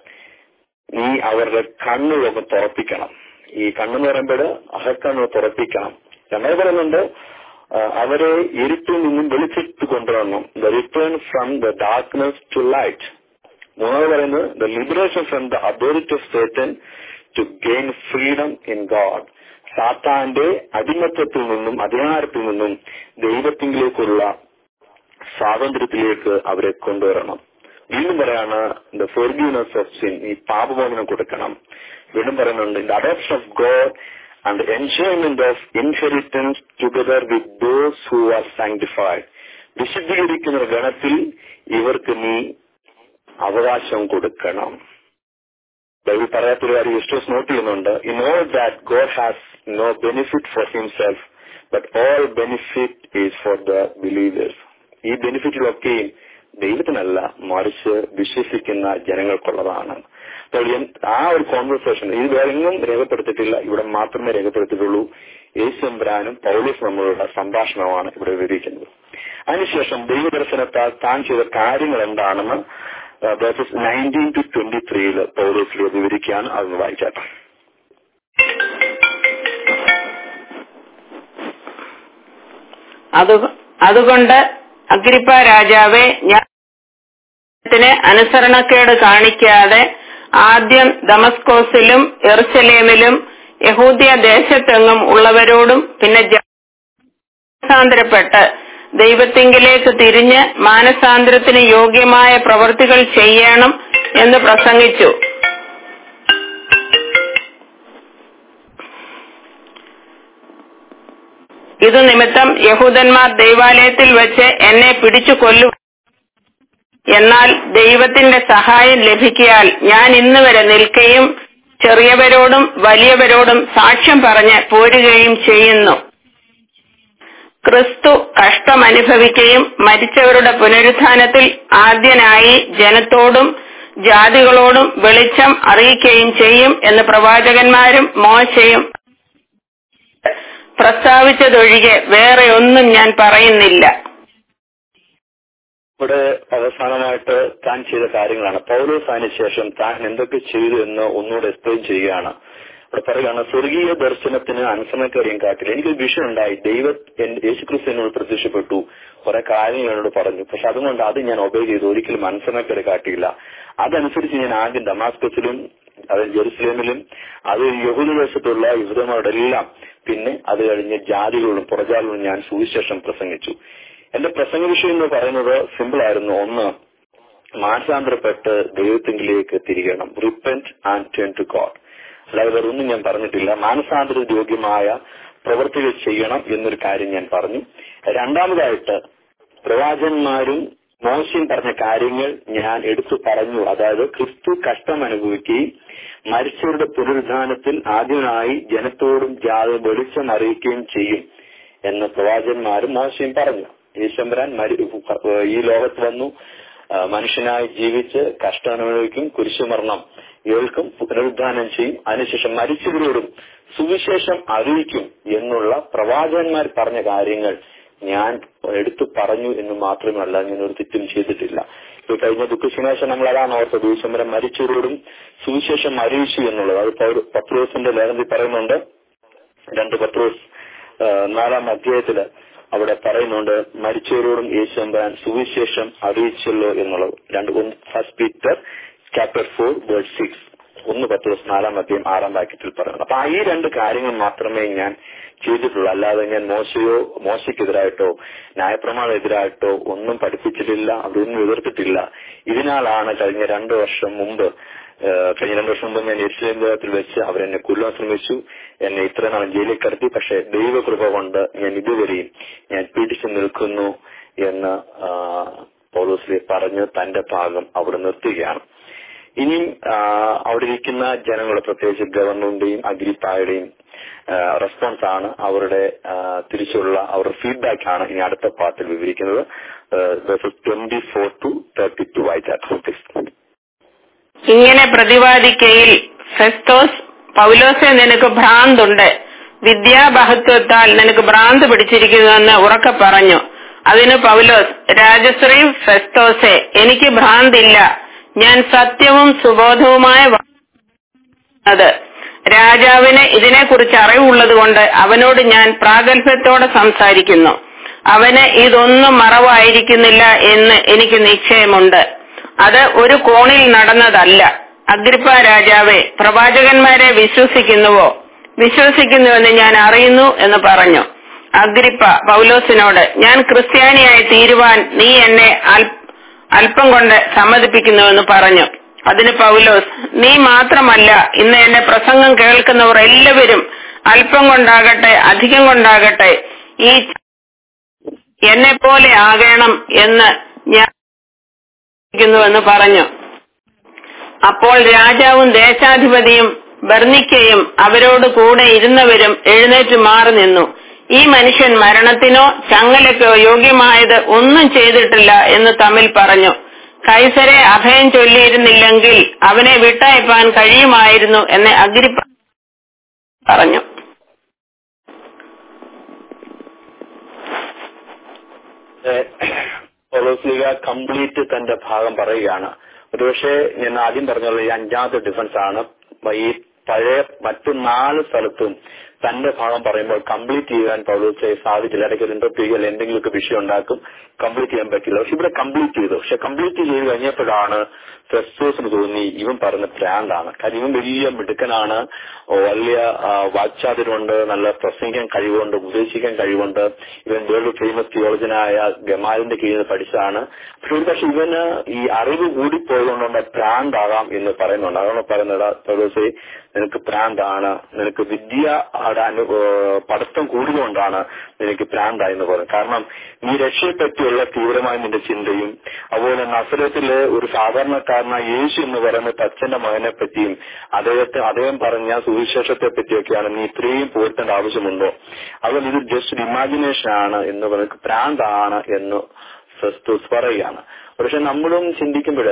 നീ അവരുടെ കണ്ണുകളൊന്ന് തുറപ്പിക്കണം ഈ കണ്ണെന്ന് പറയുമ്പോൾ അഹക്കണ്ണ് തുറപ്പിക്കണം രണ്ടാമത് പറയുന്നുണ്ട് അവരെ ഇരുട്ടിൽ നിന്നും വെളിച്ചത്ത് വെളിച്ചത്തിലേക്ക് കൊണ്ടുവരണം the return from the darkness to light മൂന്നാമത് പറയുന്നത് the liberation from the authority of Satan to gain freedom in God സാത്താന്റെ അടിമത്തത്തിൽ നിന്നും അധികാരത്തിൽ നിന്നും ദൈവത്തിങ്കിലേക്കുള്ള സ്വാതന്ത്ര്യത്തിലേക്ക് അവരെ കൊണ്ടുവരണം വീണ്ടും പറയാണ് ദ ഫോർഗീവ്നെസ് ഓഫ് സിൻ ഈ പാപമോചനം കൊടുക്കണം വീണ്ടും പറയുന്നുണ്ട് the adoption of God and enjoyment of inheritance together with those who are sanctified വിശുദ്ധീകരിക്കുന്ന ഗണത്തിൽ ഇവർക്ക് നീ അവകാശം കൊടുക്കണം ബൈബിൾ പറയാത്തൊരു കാര്യം ക്രിസ്റ്റോസ് നോട്ട് ചെയ്യുന്നുണ്ട് in all that God has no benefit for himself but all benefit is for the believers ഈ ബെനിഫിറ്റുകളൊക്കെയും ദൈവത്തിനല്ല മറിച്ച് വിശ്വസിക്കുന്ന ജനങ്ങൾക്കുള്ളതാണ് അപ്പോൾ ആ ഒരു കോൺവെർസേഷൻ ഇത് വേറെങ്ങും രേഖപ്പെടുത്തിയിട്ടില്ല ഇവിടെ മാത്രമേ രേഖപ്പെടുത്തിയിട്ടുള്ളൂ യേശുമ്പരാനും പൗലോസ് നമ്മളുടെ സംഭാഷണമാണ് ഇവിടെ വിവരിക്കുന്നത് അതിനുശേഷം ദൈവദർശനത്താൽ താൻ ചെയ്ത കാര്യങ്ങൾ എന്താണെന്ന് വേഴ്സസ് നയൻറ്റീൻ ടു ട്വന്റി ത്രീയിൽ പൗലോസിൽ വിവരിക്കുകയാണ് അതൊന്ന് വായിച്ചാട്ടെ അതുകൊണ്ട് അഗ്രിപ്പ രാജാവെ ഞാൻ അനുസരണക്കേട് കാണിക്കാതെ ആദ്യം ദമസ്കോസിലും എറുസലേമിലും യഹൂദിയ ദേശത്തെങ്ങും ഉള്ളവരോടും പിന്നെ മാനസാന്തരപ്പെട്ട് ദൈവത്തിങ്കിലേക്ക് തിരിഞ്ഞ് മാനസാന്തരത്തിന് യോഗ്യമായ പ്രവൃത്തികൾ ചെയ്യണം എന്ന് പ്രസംഗിച്ചു ഇതു നിമിത്തം യഹൂദന്മാർ ദൈവാലയത്തിൽ വെച്ച് എന്നെ പിടിച്ചു കൊല്ലു എന്നാൽ ദൈവത്തിന്റെ സഹായം ലഭിക്കിയാൽ ഞാൻ ഇന്ന് വരെ നിൽക്കുകയും ചെറിയവരോടും വലിയവരോടും സാക്ഷ്യം പറഞ്ഞ് പോരുകയും ചെയ്യുന്നു ക്രിസ്തു കഷ്ടമനുഭവിക്കുകയും മരിച്ചവരുടെ പുനരുത്ഥാനത്തിൽ ആദ്യനായി ജനത്തോടും ജാതികളോടും വെളിച്ചം അറിയിക്കുകയും ചെയ്യും എന്ന് പ്രവാചകന്മാരും മോശയും പ്രസ്താവിച്ചതൊഴികെ വേറെ ഒന്നും ഞാൻ പറയുന്നില്ല ഇവിടെ അവസാനമായിട്ട് താൻ ചെയ്ത കാര്യങ്ങളാണ് പൗലോസ് അതിനുശേഷം താൻ എന്തൊക്കെ ചെയ്തു എന്ന് ഒന്നുകൂടെ എക്സ്പ്ലെയിൻ ചെയ്യുകയാണ് ഇവിടെ പറയുകയാണ് സ്വർഗീയ ദർശനത്തിന് അനുസരണക്കാരെയും കാട്ടില്ല എനിക്കൊരു വിഷയം ഉണ്ടായി ദൈവ യേശുക്രിസ്തു എന്നോട് പ്രത്യക്ഷപ്പെട്ടു കുറെ കാര്യങ്ങൾ എന്നോട് പറഞ്ഞു പക്ഷെ അതുകൊണ്ട് അത് ഞാൻ ഒബേ ചെയ്തു ഒരിക്കലും അനുസരണക്കാരെ കാട്ടിയില്ല അതനുസരിച്ച് ഞാൻ ആദ്യം ഡമാസ്കസിലും അത് ജെറുസലേമിലും അത് യഹൂദദേശത്തുള്ള യുവതന്മാരുടെ എല്ലാം പിന്നെ അത് കഴിഞ്ഞ് ജാതികളോടും പുറജാതികളോടും ഞാൻ സുവിശേഷം പ്രസംഗിച്ചു എന്റെ പ്രസംഗ വിഷയം എന്ന് പറയുന്നത് സിമ്പിൾ ആയിരുന്നു ഒന്ന് മാനസാന്തരപ്പെട്ട് ദൈവത്തിങ്കിലേക്ക് തിരികണം repent and turn to God അല്ലാതെ വേറെ ഒന്നും ഞാൻ പറഞ്ഞിട്ടില്ല മാനസാന്തര യോഗ്യമായ പ്രവൃത്തികൾ ചെയ്യണം എന്നൊരു കാര്യം ഞാൻ പറഞ്ഞു രണ്ടാമതായിട്ട് പ്രവാചകന്മാരും മോശം പറഞ്ഞ കാര്യങ്ങൾ ഞാൻ എടുത്തു പറഞ്ഞു അതായത് ക്രിസ്തു കഷ്ടം അനുഭവിക്കുകയും മരിച്ചവരുടെ പുനരുദ്ധാനത്തിൽ ആദ്യമായി ജനത്തോടും ജാതി വെളിച്ചം അറിയിക്കുകയും ചെയ്യും എന്ന് പ്രവാചകന്മാരും മോശയും പറഞ്ഞു ഈശ്വരൻ ഈ ലോകത്ത് വന്നു മനുഷ്യനായി ജീവിച്ച് കഷ്ടം അനുഭവിക്കും കുരിശുമരണം ഏൽക്കും പുനരുദ്ധാനം ചെയ്യും അതിനുശേഷം മരിച്ചവരോടും സുവിശേഷം അറിയിക്കും എന്നുള്ള പ്രവാചകന്മാർ പറഞ്ഞ കാര്യങ്ങൾ ഞാൻ എടുത്തു പറഞ്ഞു എന്ന് മാത്രമല്ല ഞാൻ ഒരു തെറ്റും ചെയ്തിട്ടില്ല ഇപ്പൊ കഴിഞ്ഞ ദുഃഖശനിയാഴ്ച നമ്മൾ അതാണ് ഓർത്തത് ഈശ്വരൻ മരിച്ചവരോടും സുവിശേഷം അറിയിച്ചു എന്നുള്ളത് അത് പത്രോസിന്റെ ലേഖനത്തിൽ പറയുന്നുണ്ട് രണ്ട് പത്രോസ് നാലാം അധ്യായത്തില് അവിടെ പറയുന്നുണ്ട് മരിച്ചവരോടും യേശുമ്പരാൻ സുവിശേഷം അറിയിച്ചല്ലോ എന്നുള്ളത് രണ്ട് ഒന്ന് first Peter chapter four word six ഒന്ന് പത്ത് ദിവസം നാലാം അധ്യായം ആറാം വാക്യത്തിൽ പറയുന്നത് അപ്പൊ ഈ രണ്ട് കാര്യങ്ങൾ മാത്രമേ ഞാൻ ചെയ്തിട്ടുള്ളൂ അല്ലാതെ ഞാൻ മോശയോ മോശയ്ക്കെതിരായിട്ടോ ന്യായപ്രമാണെതിരായിട്ടോ ഒന്നും പഠിപ്പിച്ചിട്ടില്ല അതൊന്നും എതിർത്തിട്ടില്ല ഇതിനാലാണ് കഴിഞ്ഞ രണ്ടു വർഷം മുമ്പ് കഴിഞ്ഞ രണ്ടു വർഷം മുമ്പ് ഞാൻ എരിശിലേം ദേഹത്തിൽ വെച്ച് അവരെന്നെ കൊല്ലാൻ ശ്രമിച്ചു എന്നെ ഇത്ര നാളും ജയിലിൽ കടത്തി പക്ഷെ ദൈവകൃപ കൊണ്ട് ഞാൻ ഇതുവരെയും ഞാൻ പിടിച്ചു നിൽക്കുന്നു എന്ന് പൗലോസ്ലി പറഞ്ഞ് തന്റെ ഭാഗം അവിടെ നിർത്തുകയാണ് ഇനിയും അവിടെ ഇരിക്കുന്ന ജനങ്ങൾ പ്രത്യേകിച്ച് ഗവർണറിന്റെയും അഗ്രിപ്പായുടെയും റെസ്പോൺസ് ആണ് അവരുടെ തിരിച്ചുള്ള അവരുടെ ഫീഡ്ബാക്ക് ആണ് ഇനി അടുത്ത പാർട്ടിൽ വിവരിക്കുന്നത് twenty four to thirty two വായിച്ചാട്ട് ഇങ്ങനെ പ്രതിവാദിക്കയിൽ ഫെസ്തോസ് പൗലോസെ നിനക്ക് ഭ്രാന്തുണ്ട് വിദ്യാബഹത്വത്താൽ നിനക്ക് ഭ്രാന്ത് പിടിച്ചിരിക്കുന്നുവെന്ന് ഉറക്കെ പറഞ്ഞു അതിന് പൗലോസ് രാജശ്രീ ഫെസ്തോസെ എനിക്ക് ഭ്രാന്തില്ല ഞാൻ സത്യവും സുബോധവുമായ അത് രാജാവിന് ഇതിനെക്കുറിച്ച് അറിവുള്ളതുകൊണ്ട് അവനോട് ഞാൻ പ്രാഗൽഭ്യത്തോടെ സംസാരിക്കുന്നു അവന് ഇതൊന്നും മറവായിരിക്കുന്നില്ല എന്ന് എനിക്ക് നിശ്ചയമുണ്ട് അത് ഒരു കോണിൽ നടന്നതല്ല അഗ്രിപ്പ രാജാവേ പ്രവാചകന്മാരെ വിശ്വസിക്കുന്നുവോ വിശ്വസിക്കുന്നുവെന്ന് ഞാൻ അറിയുന്നു എന്ന് പറഞ്ഞു അഗ്രിപ്പ പൗലോസിനോട് ഞാൻ ക്രിസ്ത്യാനിയായി തീരുവാൻ നീ എന്നെ അൽ- അല്പം കൊണ്ട് സമ്മതിപ്പിക്കുന്നുവെന്ന് പറഞ്ഞു അതിന് പൗലോസ് നീ മാത്രമല്ല ഇന്ന് എന്നെ പ്രസംഗം കേൾക്കുന്നവർ എല്ലാവരും അല്പം കൊണ്ടാകട്ടെ അധികം കൊണ്ടാകട്ടെ ഈ എന്നെ പോലെ ആകണം എന്ന് ഞാൻ എന്ന് പറഞ്ഞു അപ്പോൾ രാജാവും ദേശാധിപതിയും ബർണിക്കയും അവരോട് കൂടെ ഇരുന്നവരും എഴുന്നേറ്റ് മാറി നിന്നു ഈ മനുഷ്യൻ മരണത്തിനോ ചങ്ങലയ്ക്കോ യോഗ്യമായത് ഒന്നും ചെയ്തിട്ടില്ല എന്ന് തമ്മിൽ പറഞ്ഞു കൈസരെ അഭയം ചൊല്ലിയിരുന്നില്ലെങ്കിൽ അവനെ വിട്ടയപ്പാൻ കഴിയുമായിരുന്നു എന്ന് അഗ്രിപ്പ പറഞ്ഞു പൗലോസ്ലിക കംപ്ലീറ്റ് തന്റെ ഭാഗം പറയുകയാണ് ഒരുപക്ഷെ ഞാൻ ആദ്യം പറഞ്ഞുള്ള ഈ അഞ്ചാമത്തെ ഡിഫൻസ് ആണ് ഈ പഴയ മറ്റു നാല് സ്ഥലത്തും തന്റെ ഭാഗം പറയുമ്പോൾ കംപ്ലീറ്റ് ചെയ്യാൻ പൗലോസ് സാധിച്ചില്ല ഇടയ്ക്ക് ഒരു ഇന്റർവ്യൂ ചെയ്യൽ എന്തെങ്കിലുമൊക്കെ വിഷയം ഉണ്ടാക്കും കംപ്ലീറ്റ് ചെയ്യാൻ പറ്റില്ല പക്ഷെ ഇവിടെ കംപ്ലീറ്റ് ചെയ്തു പക്ഷെ കംപ്ലീറ്റ് ചെയ്ത് കഴിഞ്ഞപ്പോഴാണ് ഫെസ്റ്റോസിന് തോന്നി ഇവൻ പറയുന്ന ബ്രാൻഡാണ് കാര്യം ഇവൻ വലിയ മിടുക്കനാണ് വലിയ ആ, വാക്ചാതുര്യമുണ്ട് നല്ല പ്രസംഗിക്കാൻ കഴിവുണ്ട് ഉപദേശിക്കാൻ കഴിവുണ്ട് ഇവൻ വേൾഡ് ഫേമസ് തിയോളജനായ ഗമാലിന്റെ കീഴിൽ നിന്ന് പഠിച്ചതാണ് പക്ഷെ ഒരു പക്ഷെ ഇവന് ഈ അറിവ് കൂടിപ്പോയതുകൊണ്ട് ബ്രാൻഡ് ആകാം എന്ന് പറയുന്നുണ്ട് അതാണ് പറയുന്നത് പൗലോസേ നിനക്ക് പ്രാന്താണ് നിനക്ക് വിദ്യ അവിടെ അനു ഏഹ് പഠിത്തം കൂടുതലുകൊണ്ടാണ് നിനക്ക് പ്രാന്തായി എന്ന് പറയുന്നത് കാരണം നീ രക്ഷയെ പറ്റിയുള്ള തീവ്രമായ നിന്റെ ചിന്തയും അതുപോലെ നസരത്തിലെ ഒരു സാധാരണക്കാരനായ യേശു എന്ന് പറയുന്ന തച്ചന്റെ മകനെ പറ്റിയും അദ്ദേഹത്തെ അദ്ദേഹം പറഞ്ഞ സുവിശേഷത്തെ പറ്റിയൊക്കെയാണ് നീ ഇത്രയും പോർത്തേണ്ട ആവശ്യമുണ്ടോ അതുപോലെ ഇത് ജസ്റ്റ് ഇമാജിനേഷൻ ആണ് എന്ന് പറയുന്നത് പ്രാന്താണ് എന്ന് ഫെസ്തൂസ് പറയുകയാണ് പക്ഷെ നമ്മളും ചിന്തിക്കുമ്പോൾ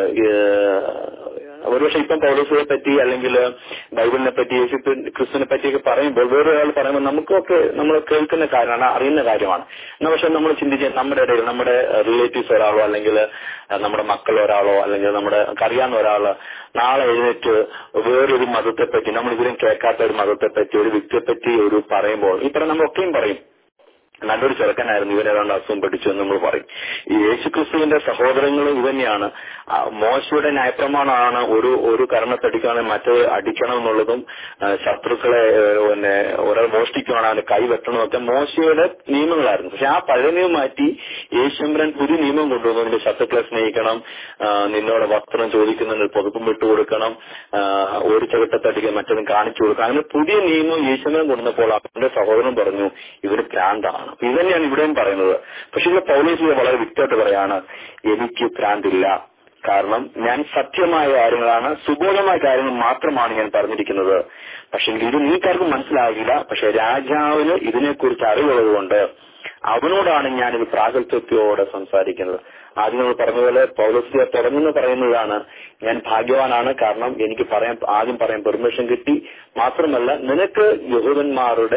ഒരുപക്ഷെ ഇപ്പം പൗലോസിനെ പറ്റി അല്ലെങ്കിൽ ബൈബിളിനെ പറ്റി യേശു ക്രിസ്തുവിനെ പറ്റിയൊക്കെ പറയുമ്പോൾ വേറൊരാൾ പറയുമ്പോൾ നമുക്കൊക്കെ നമ്മൾ കേൾക്കുന്ന കാര്യമാണ് അറിയുന്ന കാര്യമാണ് എന്നാൽ പക്ഷെ നമ്മൾ ചിന്തിക്കുക നമ്മുടെ ഇടയിൽ നമ്മുടെ റിലേറ്റീവ്സ് ഒരാളോ അല്ലെങ്കിൽ നമ്മുടെ മക്കൾ ഒരാളോ അല്ലെങ്കിൽ നമ്മുടെ അറിയാവുന്ന ഒരാള് നാളെ എഴുന്നേറ്റ് വേറൊരു മതത്തെ പറ്റി നമ്മൾ ഇതിലും കേൾക്കാത്ത ഒരു മതത്തെ പറ്റി ഒരു വ്യക്തിയെ പറ്റി ഒരു പറയുമ്പോൾ ഈ പറഞ്ഞ നമ്മളൊക്കെയും പറയും നല്ലൊരു ചെറുക്കനായിരുന്നു ഇവൻ ഏതാണ്ട് അസുഖം പഠിച്ചു എന്ന് നമ്മൾ പറയും ഈ യേശുക്രിസ്തുവിന്റെ സഹോദരങ്ങളും ഇവന്നെയാണ് ആ, മോശയുടെ ന്യായപ്രമാണമാണ് ഒരു ഒരു കരണത്തടിക്കുകയാണെങ്കിൽ മറ്റേ അടിക്കണം എന്നുള്ളതും ആ, ശത്രുക്കളെ ഏ, പിന്നെ ഒരാൾ മോഷ്ടിക്കുകയാണ് അവന്റെ കൈ വെട്ടണമെന്നൊക്കെ മോശയുടെ നിയമങ്ങളായിരുന്നു പക്ഷെ ആ പഴയ നിയമം മാറ്റി യേശുമ്പരൻ പുതിയ നിയമം കൊണ്ടുവന്നു നിന്റെ ശത്രുക്കളെ സ്നേഹിക്കണം ആ, നിന്നോട് വസ്ത്രം ചോദിക്കുന്നതിന് പുതുപ്പും വിട്ടു കൊടുക്കണം ആ, ഒരു ചവിട്ടത്തടിക്കാൻ മറ്റൊന്നും കാണിച്ചു കൊടുക്കണം അങ്ങനെ പുതിയ നിയമം യേശുമ്പരൻ കൊണ്ടുവന്നപ്പോൾ അവന്റെ സഹോദരൻ പറഞ്ഞു ഇവര് പ്രാന്താണ് അപ്പൊ ഇത് തന്നെയാണ് ഇവിടെയും പറയുന്നത് പക്ഷെ ഇവിടെ പൗലോസ് വളരെ വ്യക്തമായിട്ട് പറയാണ് എനിക്ക് പ്രാന്തില്ല കാരണം ഞാൻ സത്യമായ കാര്യങ്ങളാണ് സുബോധമായ കാര്യങ്ങൾ മാത്രമാണ് ഞാൻ പറഞ്ഞിരിക്കുന്നത് പക്ഷെ ഇത് നീക്കാർക്കും മനസ്സിലാകില്ല പക്ഷെ രാജാവിന് ഇതിനെക്കുറിച്ച് അറിവുള്ളതുകൊണ്ട് അവനോടാണ് ഞാനിത് പ്രാഗൽഭ്യത്തോടെ സംസാരിക്കുന്നത് ആദ്യം നമ്മൾ പറഞ്ഞ പോലെ പൗലോസിയ തുടങ്ങുന്ന പറയുന്നതാണ് ഞാൻ ഭാഗ്യവാനാണ് കാരണം എനിക്ക് പറയാൻ ആദ്യം പറയാൻ പെർമിഷൻ കിട്ടി മാത്രമല്ല നിനക്ക് യഹൂദന്മാരുടെ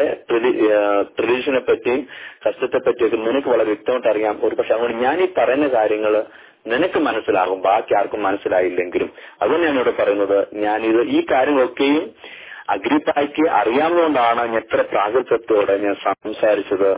ട്രഡീഷനെ പറ്റിയും കഷ്ടത്തെ പറ്റിയൊക്കെ നിനക്ക് വളരെ വ്യക്തമായിട്ട് അറിയാം ഒരു പക്ഷെ അതുകൊണ്ട് ഞാൻ ഈ പറയുന്ന കാര്യങ്ങൾ നിനക്ക് മനസ്സിലാകും ബാക്കി ആർക്കും മനസ്സിലായില്ലെങ്കിലും അതുകൊണ്ട് ഞാൻ ഇവിടെ പറയുന്നത് ഞാനിത് ഈ കാര്യങ്ങളൊക്കെയും അഗ്രിപ്പായ്ക്ക് അറിയാവുന്നതുകൊണ്ടാണ് ഞാൻ എത്ര പ്രാഗൽഭ്യത്തോടെ ഞാൻ സംസാരിച്ചത്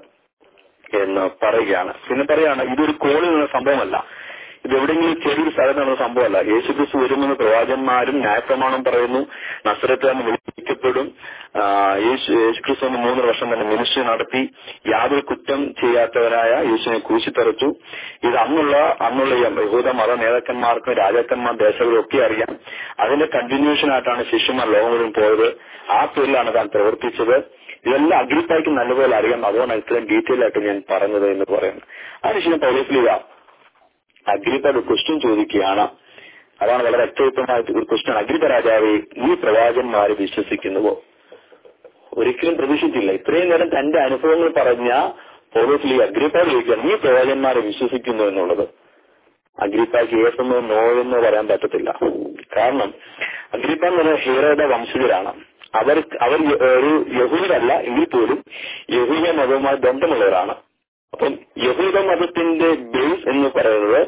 എന്ന് പറയുകയാണ് പിന്നെ പറയാണ് ഇതൊരു കോളിൽ നിന്ന സംഭവമല്ല ഇത് എവിടെയെങ്കിലും ചെറിയൊരു സ്ഥലത്ത് നടന്ന സംഭവമല്ല യേശുക്രിസ്തു വരുമെന്ന് പ്രവാചന്മാരും ന്യായപ്രമാണം പറയുന്നു നസ്രത്താന്ന് വിളിക്കപ്പെടും ആ, യേശു യേശുക്രിസ്തു എന്ന് മൂന്ന് വർഷം തന്നെ മിനിസ്ട്രി നടത്തി യാതൊരു കുറ്റം ചെയ്യാത്തവനായ യേശുവിനെ കുരിശിത്തറച്ചു ഇത് അന്നുള്ള അന്നുള്ള യഹൂദ മത നേതാക്കന്മാർക്കും രാജാക്കന്മാർ ദേശങ്ങളും ഒക്കെ അറിയാം അതിന്റെ കണ്ടിന്യൂഷൻ ആയിട്ടാണ് ശിഷ്യന്മാർ ലോകം മുഴുവൻ പോയത് ആ പേരിലാണ് താൻ പ്രവർത്തിച്ചത് ഇതെല്ലാം അഗ്രിപ്പായ്ക്ക് നല്ലപോലെ അറിയാം അതുകൊണ്ടാണ് ഇത്രയും ഡീറ്റെയിൽ ആയിട്ട് ഞാൻ പറഞ്ഞത് എന്ന് പറയുന്നത് അതിനുശേഷം പൗലോസ്ലിക അഗ്രിപ്പ ഒരു ക്വസ്റ്റ്യൻ ചോദിക്കുകയാണ് അതാണ് വളരെ വ്യക്തമായ ഒരു ക്വസ്റ്റ്യൻ അഗ്രിപ്പ രാജാവെ ഈ പ്രവാചന്മാരെ വിശ്വസിക്കുന്നുവോ ഒരിക്കലും പ്രതീക്ഷിച്ചില്ല ഇത്രയും നേരം തന്റെ അനുഭവങ്ങൾ പറഞ്ഞ പൗലോസ്ലി അഗ്രിപ്പ ചോദിക്കുകയാണ് ഈ പ്രവാചന്മാരെ വിശ്വസിക്കുന്നു എന്നുള്ളത് അഗ്രിപ്പാക്ക് യേസ് എന്നോ നോ എന്നോ പറയാൻ പറ്റത്തില്ല കാരണം അഗ്രിപ്പ എന്ന് പറയുന്ന ഹീറോയുടെ വംശജരാണ് അവർ അവർ യ- ഒരു യഹൂദല്ല എങ്കിൽ പോലും യഹൂദ മതവുമായി ബന്ധമുള്ളവരാണ് അപ്പം യഹൂദ മതത്തിന്റെ ബേസ് എന്ന് പറയുന്നത്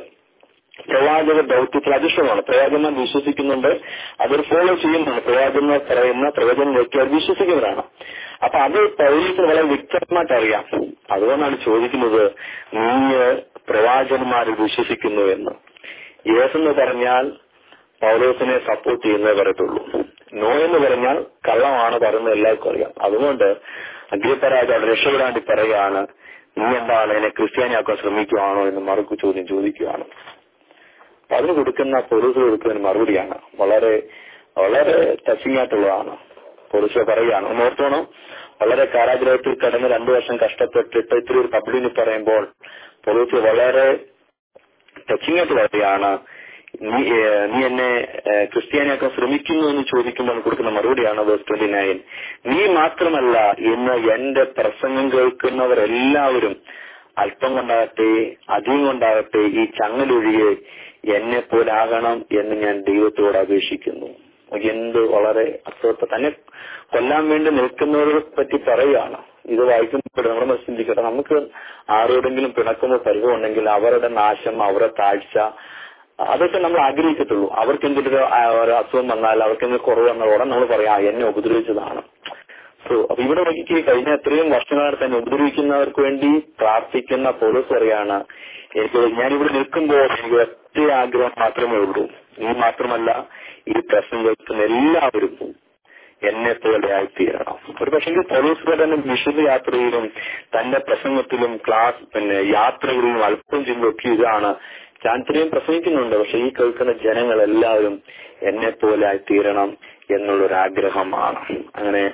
പ്രവാചക ദൗത്യത്തിൽ അധിഷ്ഠമാണ് പ്രവാചകന്മാർ വിശ്വസിക്കുന്നുണ്ട് അവർ ഫോളോ ചെയ്യുന്നുണ്ട് പ്രവാചകന്മാർ പറയുന്ന പ്രവചനങ്ങളൊക്കെ അവർ വിശ്വസിക്കുന്നവരാണ് അപ്പൊ അത് പൗരീസിന് വളരെ വ്യക്തമായിട്ട് അറിയാം അതുകൊണ്ടാണ് ചോദിക്കുന്നത് നീ പ്രവാചകന്മാരിൽ വിശ്വസിക്കുന്നു എന്ന് യേസ് എന്ന് പറഞ്ഞാൽ പൗലോസിനെ സപ്പോർട്ട് ചെയ്യുന്നേ വരത്തുള്ളൂ നോ എന്ന് പറഞ്ഞാൽ കള്ളമാണ് പറയുന്നത് എല്ലാവർക്കും അറിയാം അതുകൊണ്ട് അഗ്രിപ്പരാജാവ് രക്ഷപ്പെടാൻ വേണ്ടി പറയുകയാണ് നീ എന്താണ് എന്നെ ക്രിസ്ത്യാനിയാക്കാൻ ശ്രമിക്കുകയാണോ എന്ന് മറുക്കു ചോദ്യം ചോദിക്കുകയാണ് അപ്പൊ അതിന് കൊടുക്കുന്ന പോലീസ് കൊടുക്കുന്ന മറുപടിയാണ് വളരെ വളരെ ടച്ചിങ് ആയിട്ടുള്ളതാണ് പോലീസ് പറയുകയാണ് ഒന്ന് ഓർത്തോണം വളരെ കാരാഗ്രഹത്തിൽ കിടന്ന് രണ്ടു വർഷം കഷ്ടപ്പെട്ടിട്ട് ഇത്തിരി ഒരു പബ്ലിന് പറയുമ്പോൾ പോലീസ് വളരെ ടച്ചിങ് ആയിട്ട് പറയുകയാണ് നീ ഏഹ്, നീ എന്നെ ഏഹ്, ക്രിസ്ത്യാനിയാക്കാൻ ശ്രമിക്കുന്നു എന്ന് ചോദിക്കുമ്പോൾ കൊടുക്കുന്ന മറുപടിയാണ് വേഴ്സ് ട്വന്റി നയൻ നീ മാത്രമല്ല ഇന്ന് എന്റെ പ്രസംഗം കേൾക്കുന്നവരെല്ലാവരും അല്പം കൊണ്ടാകട്ടെ അധികം കൊണ്ടാകട്ടെ ഈ ചങ്ങലൊഴികെ എന്നെ പോലാകണം എന്ന് ഞാൻ ദൈവത്തോട് അപേക്ഷിക്കുന്നു എന്ത് വളരെ അർത്ഥത്തെ തന്നെ കൊല്ലാൻ വേണ്ടി നിൽക്കുന്നവരെ പറ്റി പറയുകയാണ് ഇത് വായിക്കുമ്പോൾ നമ്മൾ മനസ്സിൽ ചിന്തിക്കട്ടെ നമുക്ക് ആരോടെങ്കിലും പിണക്കുമോ പരിവമുണ്ടെങ്കിൽ അവരുടെ നാശം അവരുടെ താഴ്ച അതൊക്കെ നമ്മൾ ആഗ്രഹിക്കത്തുള്ളൂ അവർക്ക് എന്തെങ്കിലും ഒരു, ആ, ഒരു അസുഖം വന്നാൽ അവർക്ക് എന്തെങ്കിലും കുറവ് വന്നാൽ ഉടൻ നമ്മൾ പറയാം "ആ, എന്നെ ഉപദ്രവിച്ചതാണ് സോ അപ്പൊ ഇവിടെ നോക്കി കഴിഞ്ഞ എത്രയും വർഷങ്ങളായിട്ട് തന്നെ ഉപദ്രവിക്കുന്നവർക്ക് വേണ്ടി പ്രാർത്ഥിക്കുന്ന പോലീസ് പറയാണ് എനിക്ക് ഞാനിവിടെ നിൽക്കുമ്പോൾ എനിക്ക് ഒറ്റ ആഗ്രഹം മാത്രമേ ഉള്ളൂ നീ മാത്രമല്ല ഈ പ്രശ്നം കേൾക്കുന്ന എല്ലാവരും എന്നെ പോലെ ആയിത്തീരണം ഒരു പക്ഷേ പോലീസ് തന്നെ വിശുദ്ധ യാത്രയിലും തന്റെ പ്രസംഗത്തിലും ക്ലാസ് പിന്നെ യാത്രകളിലും അല്പം ചിന്തയൊക്കെ ഇതാണ് ഞാൻ ഇത്രയും പ്രസംഗിക്കുന്നുണ്ട് പക്ഷെ ഈ കേൾക്കുന്ന ജനങ്ങൾ എല്ലാവരും എന്നെ പോലെ ആയിത്തീരണം എന്നുള്ളൊരു ആഗ്രഹമാണ് അങ്ങനെ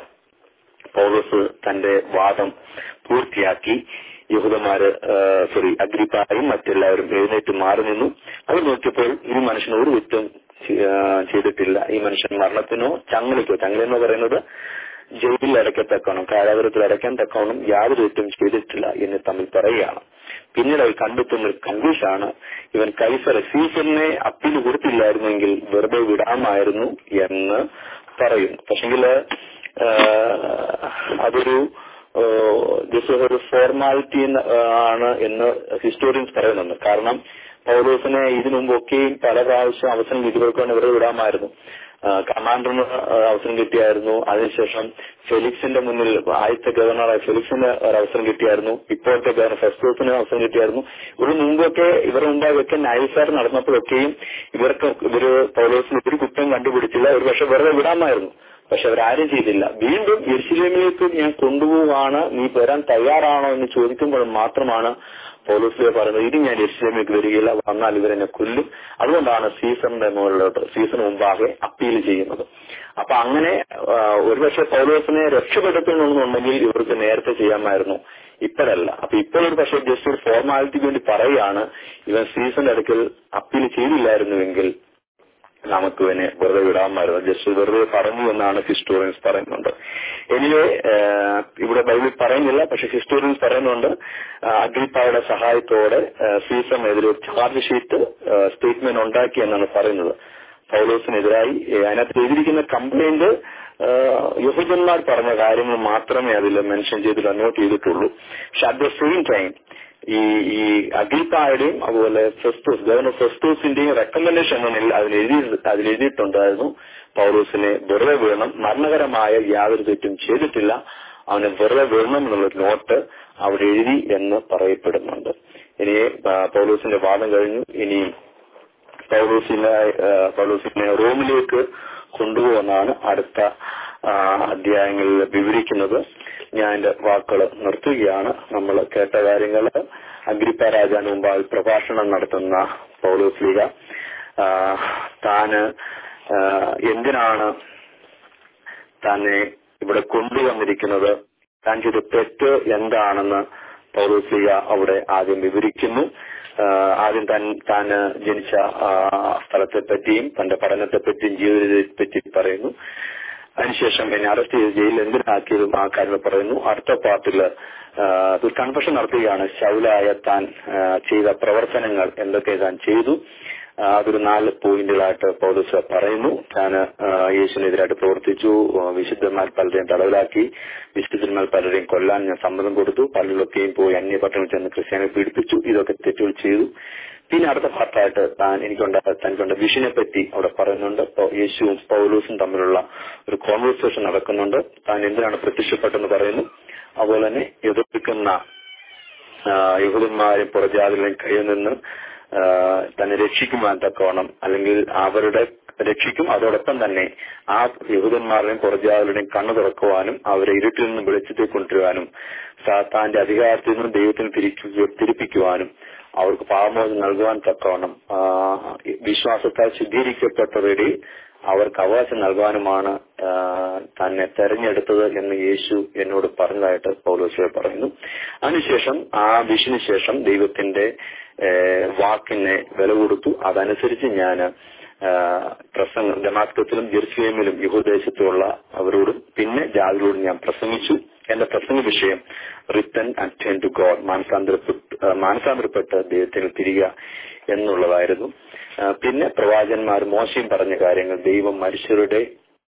പൗലോസ് തന്റെ വാദം പൂർത്തിയാക്കി യഹൂദന്മാര് സോറി അഗ്രിപ്പായും മറ്റെല്ലാവരും എഴുന്നേറ്റ് മാറി നിന്നു അവർ നോക്കിയപ്പോൾ ഈ മനുഷ്യൻ ഒരു കുറ്റം ചെ- ആ, ചെയ്തിട്ടില്ല ഈ മനുഷ്യൻ മരണത്തിനോ ചങ്ങലയ്ക്കോ ചങ്ങല എന്ന് പറയുന്നത് ജയിലിൽ അടയ്ക്കത്തക്കവണ്ണം കാരാഗ്രഹത്തിൽ അടയ്ക്കാൻ തക്കവണ്ണം യാതൊരു കുറ്റം ചെയ്തിട്ടില്ല എന്ന് തമ്മിൽ പറയുകയാണ് പിന്നീട് അവർ കണ്ടെത്തുന്ന ഒരു കൺഫ്യൂഷനാണ് ഇവൻ കൈസർ സീസറിനെ അപ്പീൽ കൊടുത്തില്ലായിരുന്നെങ്കിൽ വെറുതെ വിടാമായിരുന്നു എന്ന് പറയുന്നു പക്ഷെങ്കില് അതൊരു ജസ്റ്റ് ഒരു ഫോർമാലിറ്റി ആണ് എന്ന് ഹിസ്റ്റോറിയൻസ് പറയുന്നുണ്ട് കാരണം പൗലോസിനെ ഇതിനു മുമ്പൊക്കെയും പല പ്രാവശ്യം അവസരം കിട്ടിയവർക്കാണ് ഇവരെ വിടാമായിരുന്നു കമാൻഡറിന് അവസരം കിട്ടിയായിരുന്നു അതിനുശേഷം ഫെലിക്സിന്റെ മുന്നിൽ ആദ്യത്തെ ഗവർണറായ ഫെലിക്സിന് ഒരു അവസരം കിട്ടിയായിരുന്നു ഇപ്പോഴത്തെ ഗവർണർ ഫെസ്റ്റോസിന് അവസരം കിട്ടിയായിരുന്നു ഇവർ മുമ്പൊക്കെ ഇവരുടെ മുമ്പാകെ നൈസാർ നടന്നപ്പോഴൊക്കെയും ഇവർക്ക് ഇവര് പൗലോസിന് ഒരു കുറ്റം കണ്ടുപിടിച്ചില്ല ഒരു പക്ഷെ വെറുതെ വിടാമായിരുന്നു പക്ഷെ അവരാരും ചെയ്തില്ല വീണ്ടും യെരുശലേമിലേക്ക് ഞാൻ കൊണ്ടുപോവാണ് നീ വരാൻ തയ്യാറാണോ എന്ന് ചോദിക്കുമ്പോൾ മാത്രമാണ് പൗലോസിലെ പറയുന്നത് ഇനി ഞാൻ യെരുശലേമിലേക്ക് വരികയില്ല വന്നാൽ ഇവരെന്നെ കൊല്ലും അതുകൊണ്ടാണ് സീസണിന്റെ മുകളിലോട്ട് സീസൺ മുമ്പാകെ അപ്പീൽ ചെയ്യുന്നത് അപ്പൊ അങ്ങനെ ആ, ഒരുപക്ഷെ പൗലോസിനെ രക്ഷപ്പെടുത്തണമെന്നുണ്ടെങ്കിൽ ഇവർക്ക് നേരത്തെ ചെയ്യാമായിരുന്നു ഇപ്പോഴല്ല അപ്പൊ ഇപ്പോൾ ഒരു പക്ഷേ ജസ്റ്റ് ഒരു ഫോർമാലിറ്റിക്ക് വേണ്ടി പറയുകയാണ് ഇവൻ സീസണിന്റെ അടുക്കൽ അപ്പീൽ ചെയ്തില്ലായിരുന്നുവെങ്കിൽ നമുക്ക് ഇവനെ വെറുതെ വിടാമായിരുന്നു ജസ്റ്റ് വെറുതെ പറഞ്ഞു എന്നാണ് ഹിസ്റ്റോറിയൻസ് പറയുന്നുണ്ട് എനിവേ ഇവിടെ ബൈബിൾ പറയുന്നില്ല പക്ഷെ ഹിസ്റ്റോറിയൻസ് പറയുന്നുണ്ട് ആ, അഗ്രിപ്പായുടെ സഹായത്തോടെ സീസണെതിരെ ഒരു ചാർജ് ഷീറ്റ് സ്റ്റേറ്റ്മെന്റ് ഉണ്ടാക്കി എന്നാണ് പറയുന്നത് പൗലോസിനെതിരായി ഏ, അതിനകത്ത് എഴുതിയിരിക്കുന്ന കംപ്ലൈന്റ് യഹൂദന്മാർ പറഞ്ഞ കാര്യങ്ങൾ മാത്രമേ അതിൽ മെൻഷൻ ചെയ്തില്ല നോട്ട് ചെയ്തിട്ടുള്ളൂ പക്ഷെ അറ്റ് ദ സെയിം ടൈം ഈ ഈ അഗ്രിപ്പായുടെയും അതുപോലെ ഫെസ്റ്റോസ് ഗവർണർ ഫെസ്റ്റോസിന്റെയും റെക്കമെൻഡേഷൻ അതിൽ എഴുതി അതിൽ എഴുതിയിട്ടുണ്ടായിരുന്നു പൗലോസിനെ വെറുതെ വീഴണം മരണകരമായ യാതൊരു തെറ്റും ചെയ്തിട്ടില്ല അവനെ വെറുതെ വീഴണം എന്നുള്ള നോട്ട് അവിടെ എഴുതി എന്ന് പറയപ്പെടുന്നുണ്ട് ഇനി ആ, പൗലോസിന്റെ വാദം കഴിഞ്ഞു ഇനി പൗലോസിനെ ആ, പൗലോസിനെ റോമിലേക്ക് കൊണ്ടുപോകുന്നതാണ് അടുത്ത ആ, അധ്യായങ്ങളിൽ വിവരിക്കുന്നത് ഞാൻ എന്റെ വാക്കുകൾ നിർത്തുകയാണ് നമ്മൾ കേട്ട കാര്യങ്ങൾ അഗ്രിപ്പ രാജാന് മുമ്പാൽ പ്രഭാഷണം നടത്തുന്ന പൗലോസ് ലീഗ ആ, താന് ആ, എന്തിനാണ് തന്നെ ഇവിടെ കൊണ്ടുവന്നിരിക്കുന്നത് താൻ ചെയ്ത തെറ്റ് എന്താണെന്ന് പൗലോസ്ലിക അവിടെ ആദ്യം വിവരിക്കുന്നു ആ, ആദ്യം താൻ താൻ ജനിച്ച ആ, സ്ഥലത്തെ പറ്റിയും തന്റെ പഠനത്തെ പറ്റിയും ജീവിതത്തെ പറ്റി പറയുന്നു അതിനുശേഷം എന്നെ അറസ്റ്റ് ചെയ്ത് ജയിലിൽ എന്തിനാക്കിയതും ആ കാര്യങ്ങൾ പറയുന്നു അടുത്ത പാർട്ടില് കൺഫഷൻ നടത്തുകയാണ് ശൗലായ താൻ ആ, ചെയ്ത പ്രവർത്തനങ്ങൾ എന്തൊക്കെ താൻ ചെയ്തു ആ, അതൊരു നാല് പോയിന്റുകളായിട്ട് പൗലോസ് പറയുന്നു താൻ യേശുവിനെതിരായിട്ട് പ്രവർത്തിച്ചു ആ, വിശുദ്ധന്മാർ പലരെയും തടവിലാക്കി വിശുദ്ധന്മാർ പലരെയും കൊല്ലാൻ ഞാൻ സമ്മതം കൊടുത്തു പലരിലൊക്കെയും പോയി അന്യപട്ടണത്തിൽ ചെന്ന് ക്രിസ്ത്യാനെ പീഡിപ്പിച്ചു ഇതൊക്കെ തെറ്റുകൾ ചെയ്തു പിന്നെ അടുത്ത പാർട്ടായിട്ട് താൻ എനിക്കുണ്ട തനിക്കുണ്ട വിഷനെ പറ്റി അവിടെ പറയുന്നുണ്ട് പൗ- യേശുവും പൗലൂസും തമ്മിലുള്ള ഒരു കോൺവെർസേഷൻ നടക്കുന്നുണ്ട് താൻ എന്തിനാണ് പ്രത്യക്ഷപ്പെട്ടെന്ന് പറയുന്നു അതുപോലെ തന്നെ എതിർക്കുന്ന ആ, യഹൂദന്മാരും പുറജാതികളും കയ്യിൽ നിന്ന് ആ, തന്നെ രക്ഷിക്കുവാൻ തക്കവണ്ണം അല്ലെങ്കിൽ അവരുടെ രക്ഷിക്കും അതോടൊപ്പം തന്നെ ആ യഹൂദന്മാരുടെയും പുറജാതികളുടെയും കണ്ണു തുറക്കുവാനും അവരെ ഇരുട്ടിൽ നിന്ന് വെളിച്ചത്തിൽ കൊണ്ടുവരുവാനും സാത്താന്റെ അധികാരത്തിൽ നിന്ന് ദൈവത്തിന് തിരിച്ചു തിരിപ്പിക്കുവാനും അവർക്ക് പാപമോചനം നൽകുവാൻ തക്കവണ്ണം ആ, വിശ്വാസത്താൽ ശുദ്ധീകരിക്കപ്പെട്ടവരുടെ അവർക്ക് അവകാശം നൽകാനുമാണ് ആ, തന്നെ തെരഞ്ഞെടുത്തത് എന്ന് യേശു എന്നോട് പറഞ്ഞതായിട്ട് പൗലോസ് പറയുന്നു അതിനുശേഷം ആ വിഷിന് ശേഷം ദൈവത്തിന്റെ ഏ, വാക്കിനെ വില കൊടുത്തു അതനുസരിച്ച് ഞാൻ പ്രസംഗം ഡമാസ്കത്തിലും ജെറുസലേമിലും യഹൂദേശത്തുമുള്ള അവരോടും പിന്നെ ജാതികളോടും ഞാൻ പ്രസംഗിച്ചു എന്റെ പ്രസംഗ വിഷയം റിട്ടൺ അറ്റൻ ടു ഗോഡ് മാനസാന്തരപ്പെട്ട് ആ, മാനസാന്തരപ്പെട്ട് ദൈവത്തിന് തിരിക എന്നുള്ളതായിരുന്നു ആ, പിന്നെ പ്രവാചകന്മാർ മോശയും പറഞ്ഞ കാര്യങ്ങൾ ദൈവം മനുഷ്യരുടെ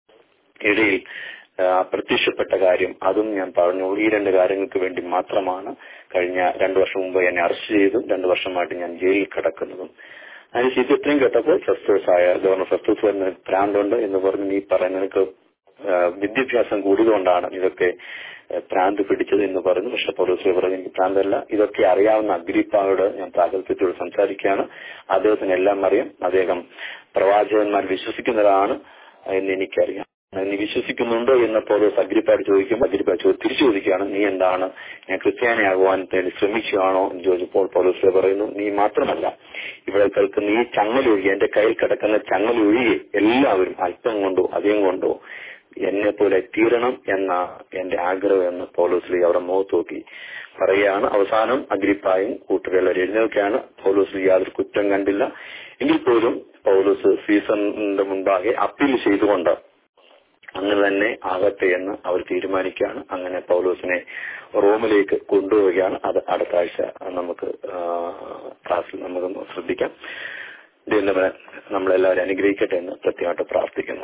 ഇടയിൽ ആ, പ്രത്യക്ഷപ്പെട്ട കാര്യം അതും ഞാൻ പറഞ്ഞു ഈ രണ്ട് കാര്യങ്ങൾക്ക് വേണ്ടി മാത്രമാണ് കഴിഞ്ഞ രണ്ടു വർഷം മുമ്പ് എന്നെ അറസ്റ്റ് ചെയ്തും രണ്ടു വർഷമായിട്ട് ഞാൻ ജയിലിൽ കിടക്കുന്നതും അതിന് ഇത് ഇത്രയും കേട്ടപ്പോൾ ഫെസ്റ്റേഴ്സ് ആയ ഗവർണർ ഫെസ്റ്റേഴ്സ് വരുന്ന ഭ്രാന്തുണ്ട് എന്ന് പറഞ്ഞ് നീ പറയുന്ന നിനക്ക് ആ, വിദ്യാഭ്യാസം കൂടിയതുകൊണ്ടാണ് ഇതൊക്കെ ആ, ഭ്രാന്ത് പിടിച്ചത് എന്ന് പറഞ്ഞു പക്ഷെ പോലീസ് പറഞ്ഞു എനിക്ക് ഭ്രാന്തല്ല ഇതൊക്കെ അറിയാവുന്ന അഗ്രിപ്പായോട് ഞാൻ പ്രാഗൽഭ്യത്തോട് സംസാരിക്കുകയാണ് അദ്ദേഹത്തിന് എല്ലാം അറിയാം അദ്ദേഹം പ്രവാചകന്മാർ വിശ്വസിക്കുന്നതാണ് എന്ന് എനിക്കറിയാം നീ വിശ്വസിക്കുന്നുണ്ടോ എന്ന് പോലീസ് അഗ്രിപ്പാട് ചോദിക്കുമ്പോൾ അഗ്രിപ്പാട് ചോ- തിരിച്ചു ചോദിക്കുകയാണ് നീ എന്താണ് ഞാൻ ക്രിസ്ത്യാനിയാകുവാൻ വേണ്ടി ശ്രമിക്കുകയാണോ എന്ന് ചോദിച്ചപ്പോൾ പോലീസ് പറയുന്നു നീ മാത്രമല്ല ഇവിടെ കേൾക്കുന്ന ഈ ചങ്ങലൊഴികെ എന്റെ കയ്യിൽ കിടക്കുന്ന ചങ്ങലൊഴികെ എല്ലാവരും അല്പം കൊണ്ടോ അധികം കൊണ്ടോ എന്നെ പോലെ തീരണം എന്ന എന്റെ ആഗ്രഹം എന്ന് പൗലോസ്ലി അവരുടെ മുഖത്ത് നോക്കി പറയുകയാണ് അവസാനം അഗ്രിപ്പായും കൂട്ടുകാരെല്ലാവരും എഴുന്നേൽക്കുകയാണ് പൗലോസ്ലി യാതൊരു കുറ്റം കണ്ടില്ല എങ്കിൽ പോലും പൗലോസ് സീസണിന്റെ മുൻപാകെ അപ്പീൽ ചെയ്തുകൊണ്ട് അങ്ങനെ തന്നെ ആകട്ടെ എന്ന് അവർ തീരുമാനിക്കുകയാണ് അങ്ങനെ പൗലോസിനെ റോമിലേക്ക് കൊണ്ടുപോവുകയാണ് അത് അടുത്ത ആഴ്ച നമുക്ക് ആ, ക്ലാസ്സിൽ നമുക്ക് ശ്രദ്ധിക്കാം ദൈവം നമ്മളെ നമ്മളെല്ലാവരും അനുഗ്രഹിക്കട്ടെ എന്ന് പ്രത്യേകമായിട്ട് പ്രാർത്ഥിക്കുന്നു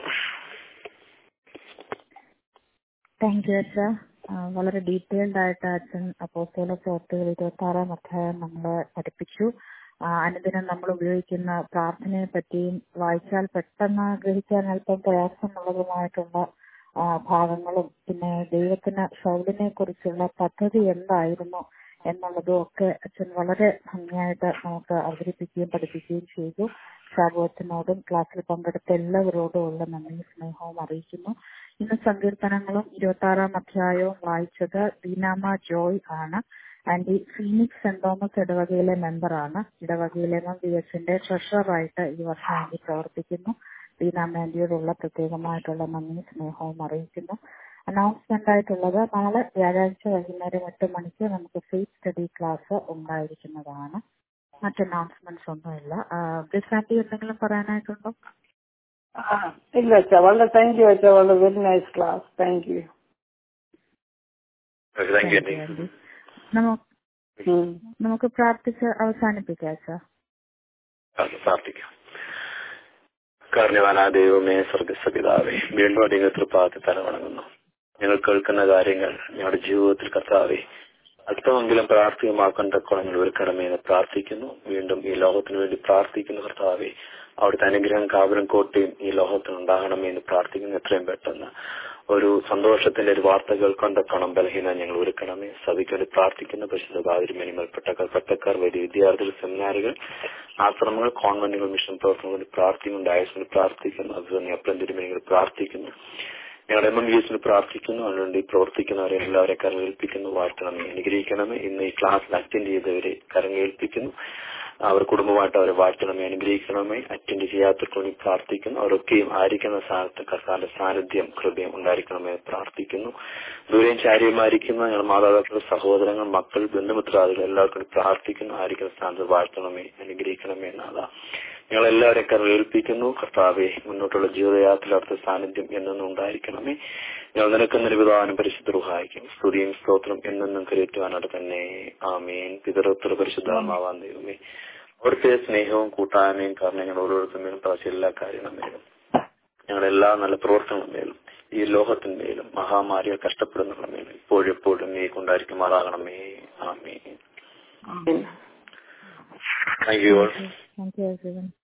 താങ്ക് യു അച്ഛ വളരെ ഡീറ്റെയിൽഡ് ആയിട്ട് അച്ഛൻ അപ്പോസ്തല പ്രവർത്തികൾ ഇരുപത്തി ആറാം അധ്യായം നമ്മളെ പഠിപ്പിച്ചു ആ, അനുദിനം നമ്മൾ ഉപയോഗിക്കുന്ന പ്രാർത്ഥനയെ പറ്റിയും വായിച്ചാൽ പെട്ടെന്ന് ഗ്രഹിക്കാൻ അല്പം പ്രയാസമുള്ളതുമായിട്ടുള്ള ആ, ഭാഗങ്ങളും പിന്നെ ദൈവത്തിന് ഷൗലിനെ കുറിച്ചുള്ള പദ്ധതി എന്തായിരുന്നു എന്നുള്ളതും ഒക്കെ അച്ഛൻ വളരെ ഭംഗിയായിട്ട് നമുക്ക് അവതരിപ്പിക്കുകയും പഠിപ്പിക്കുകയും ചെയ്തു ഷാബുവത്തിനോടും ക്ലാസ്സിൽ പങ്കെടുത്ത എല്ലാവരോടും ഉള്ള നന്ദി സ്നേഹവും അറിയിക്കുന്നു ഇന്ന് സങ്കീർത്തനങ്ങളും ഇരുപത്തി ആറാം അധ്യായവും വായിച്ചത് ദീനാമ ജോയ് ആണ് ആൻഡി ഫീനിക്സ് സെന്റ് തോമസ് ഇടവകയിലെ മെമ്പറാണ് ഇടവകയിലെ ബി എസിന്റെ ട്രഷററായിട്ട് ഈ വർഷം ആൻഡി പ്രവർത്തിക്കുന്നു ദീനാമ ആൻഡിയോടുള്ള പ്രത്യേകമായിട്ടുള്ള നന്ദി സ്നേഹവും അറിയിക്കുന്നു അനൗൺസ്മെന്റ് ആയിട്ടുള്ളത് നാളെ വ്യാഴാഴ്ച വൈകുന്നേരം എട്ട് മണിക്ക് നമുക്ക് ഫേസ് സ്റ്റഡി ക്ലാസ് ഉണ്ടായിരിക്കുന്നതാണ് മറ്റ് അനൗൺസ്മെന്റ്സ് ഒന്നുമില്ല ബ്രിസ് ആൻഡി എന്തെങ്കിലും പറയാനായിട്ടുണ്ടോ ആ, ഇല്ല അച്ഛാ വളരെ താങ്ക് യു അച്ഛാ വളരെ very nice class thank you thank you Thank you, Andy. നമുക്ക് നമുക്ക് പ്രാർത്ഥിച്ച് അവസാനിപ്പിക്കാം അച്ഛാ അത് പ്രാർത്ഥിക്കാം കാരണവാനാ ദൈവമേ സ്വർഗസപിതാവേ വീണ്ടും അടിയങ്ങൾ തൃപ്പാത്തി തല വണങ്ങുന്നു ഞങ്ങൾ കേൾക്കുന്ന കാര്യങ്ങൾ ഞങ്ങളുടെ ജീവിതത്തിൽ കർത്താവെ അല്പമെങ്കിലും പ്രാർത്ഥികമാക്കാൻ തക്കോളം ഞങ്ങൾ ഒരുക്കണമേ എന്ന് പ്രാർത്ഥിക്കുന്നു വീണ്ടും ഈ ലോകത്തിന് വേണ്ടി പ്രാർത്ഥിക്കുന്നു കർത്താവെ അവിടുത്തെ അനുഗ്രഹം കാവലും കോട്ടയും ഈ ലോകത്തിന് ഉണ്ടാകണമേ എന്ന് പ്രാർത്ഥിക്കുന്നു എത്രയും പെട്ടെന്ന് ഒരു സന്തോഷത്തിന്റെ ഒരു വാർത്ത കേൾക്കാൻ തക്കണം ബലഹീന ഞങ്ങൾ ഒരുക്കണമേ സഭയ്ക്ക് വേണ്ടി പ്രാർത്ഥിക്കുന്ന പരിശുദ്ധ ബാതിരിമേനിമൽ പെട്ടക്കാർ പട്ടക്കാർ വലിയ വിദ്യാർത്ഥികൾ സെമിനാറുകൾ ആശ്രമങ്ങൾ കോൺവെന്റുകൾ മിഷൻ പ്രവർത്തനങ്ങൾ വേണ്ടി പ്രാർത്ഥിക്കുന്നു ഡയസിന് പ്രാർത്ഥിക്കുന്നു അതുതന്നെ അപ്രം തിരുമേനികൾ പ്രാർത്ഥിക്കുന്നു ഞങ്ങളുടെ എം എം വി എസിന് പ്രാർത്ഥിക്കുന്നു അതിനുവേണ്ടി പ്രവർത്തിക്കുന്നവരെ എല്ലാവരെ കരങ്ങേൽപ്പിക്കുന്നു വാഴ്ത്തണമേ അനുഗ്രഹിക്കണമേ ഇന്ന് ഈ ക്ലാസ്സിൽ അറ്റൻഡ് ചെയ്തവരെ കരങ്ങേൽപ്പിക്കുന്നു അവർ കുടുംബമായിട്ട് അവരെ വാഴ്ത്തണമേ അനുഗ്രഹിക്കണമേ അറ്റൻഡ് ചെയ്യാത്തവർക്ക് വേണ്ടി പ്രാർത്ഥിക്കുന്നു അവരൊക്കെയും ആയിരിക്കുന്ന സ്ഥാനത്ത് കർത്താന്റെ സാന്നിധ്യം കൃപയും ഉണ്ടായിരിക്കണമേ എന്ന് പ്രാർത്ഥിക്കുന്നു ദൂരെയും ചാരിയുമായിരിക്കുന്ന ഞങ്ങളുടെ മാതാപിതാക്കൾ സഹോദരങ്ങൾ മക്കൾ ബന്ധുമിത്രാദികൾ എല്ലാവർക്കും വേണ്ടി പ്രാർത്ഥിക്കുന്നു ആയിരിക്കുന്ന സ്ഥാനത്ത് വാഴ്ത്തണമേ അനുഗ്രഹിക്കണമേ എന്നാണ് ഞങ്ങൾ എല്ലാവരെയും കരവേൽപ്പിക്കുന്നു കർത്താവെ മുന്നോട്ടുള്ള ജീവിതയാത്രയിൽ അവിടുത്തെ സാന്നിധ്യം എന്നെന്നും ഉണ്ടായിരിക്കണമേ ഞങ്ങൾ നിനക്കുന്നൊരു വിധാനം പരിശുദ്ധ റുഹായിക്കും സ്തുതിയും സ്തോത്രം എന്നെന്നും കരയറ്റുവാനായിട്ട് തന്നെ ആമേൻ പിതൃത്വ പരിശുദ്ധമാവാൻ ദൈവമേ അവിടുത്തെ സ്നേഹവും കൂട്ടായ്മയും കാരണം ഞങ്ങൾ ഓരോരുത്തരും മേലും പ്രാവശ്യം എല്ലാ കാര്യങ്ങളും മേലും ഞങ്ങളുടെ എല്ലാ നല്ല പ്രവർത്തനങ്ങളും മേലും ഈ ലോകത്തിന്മേലും മഹാമാരികൾ കഷ്ടപ്പെടുന്നുള്ള മേലും ഇപ്പോഴും എപ്പോഴും നീ കൊണ്ടായിരിക്കുമാറാകണമേ ആമേ thank you all thank you everyone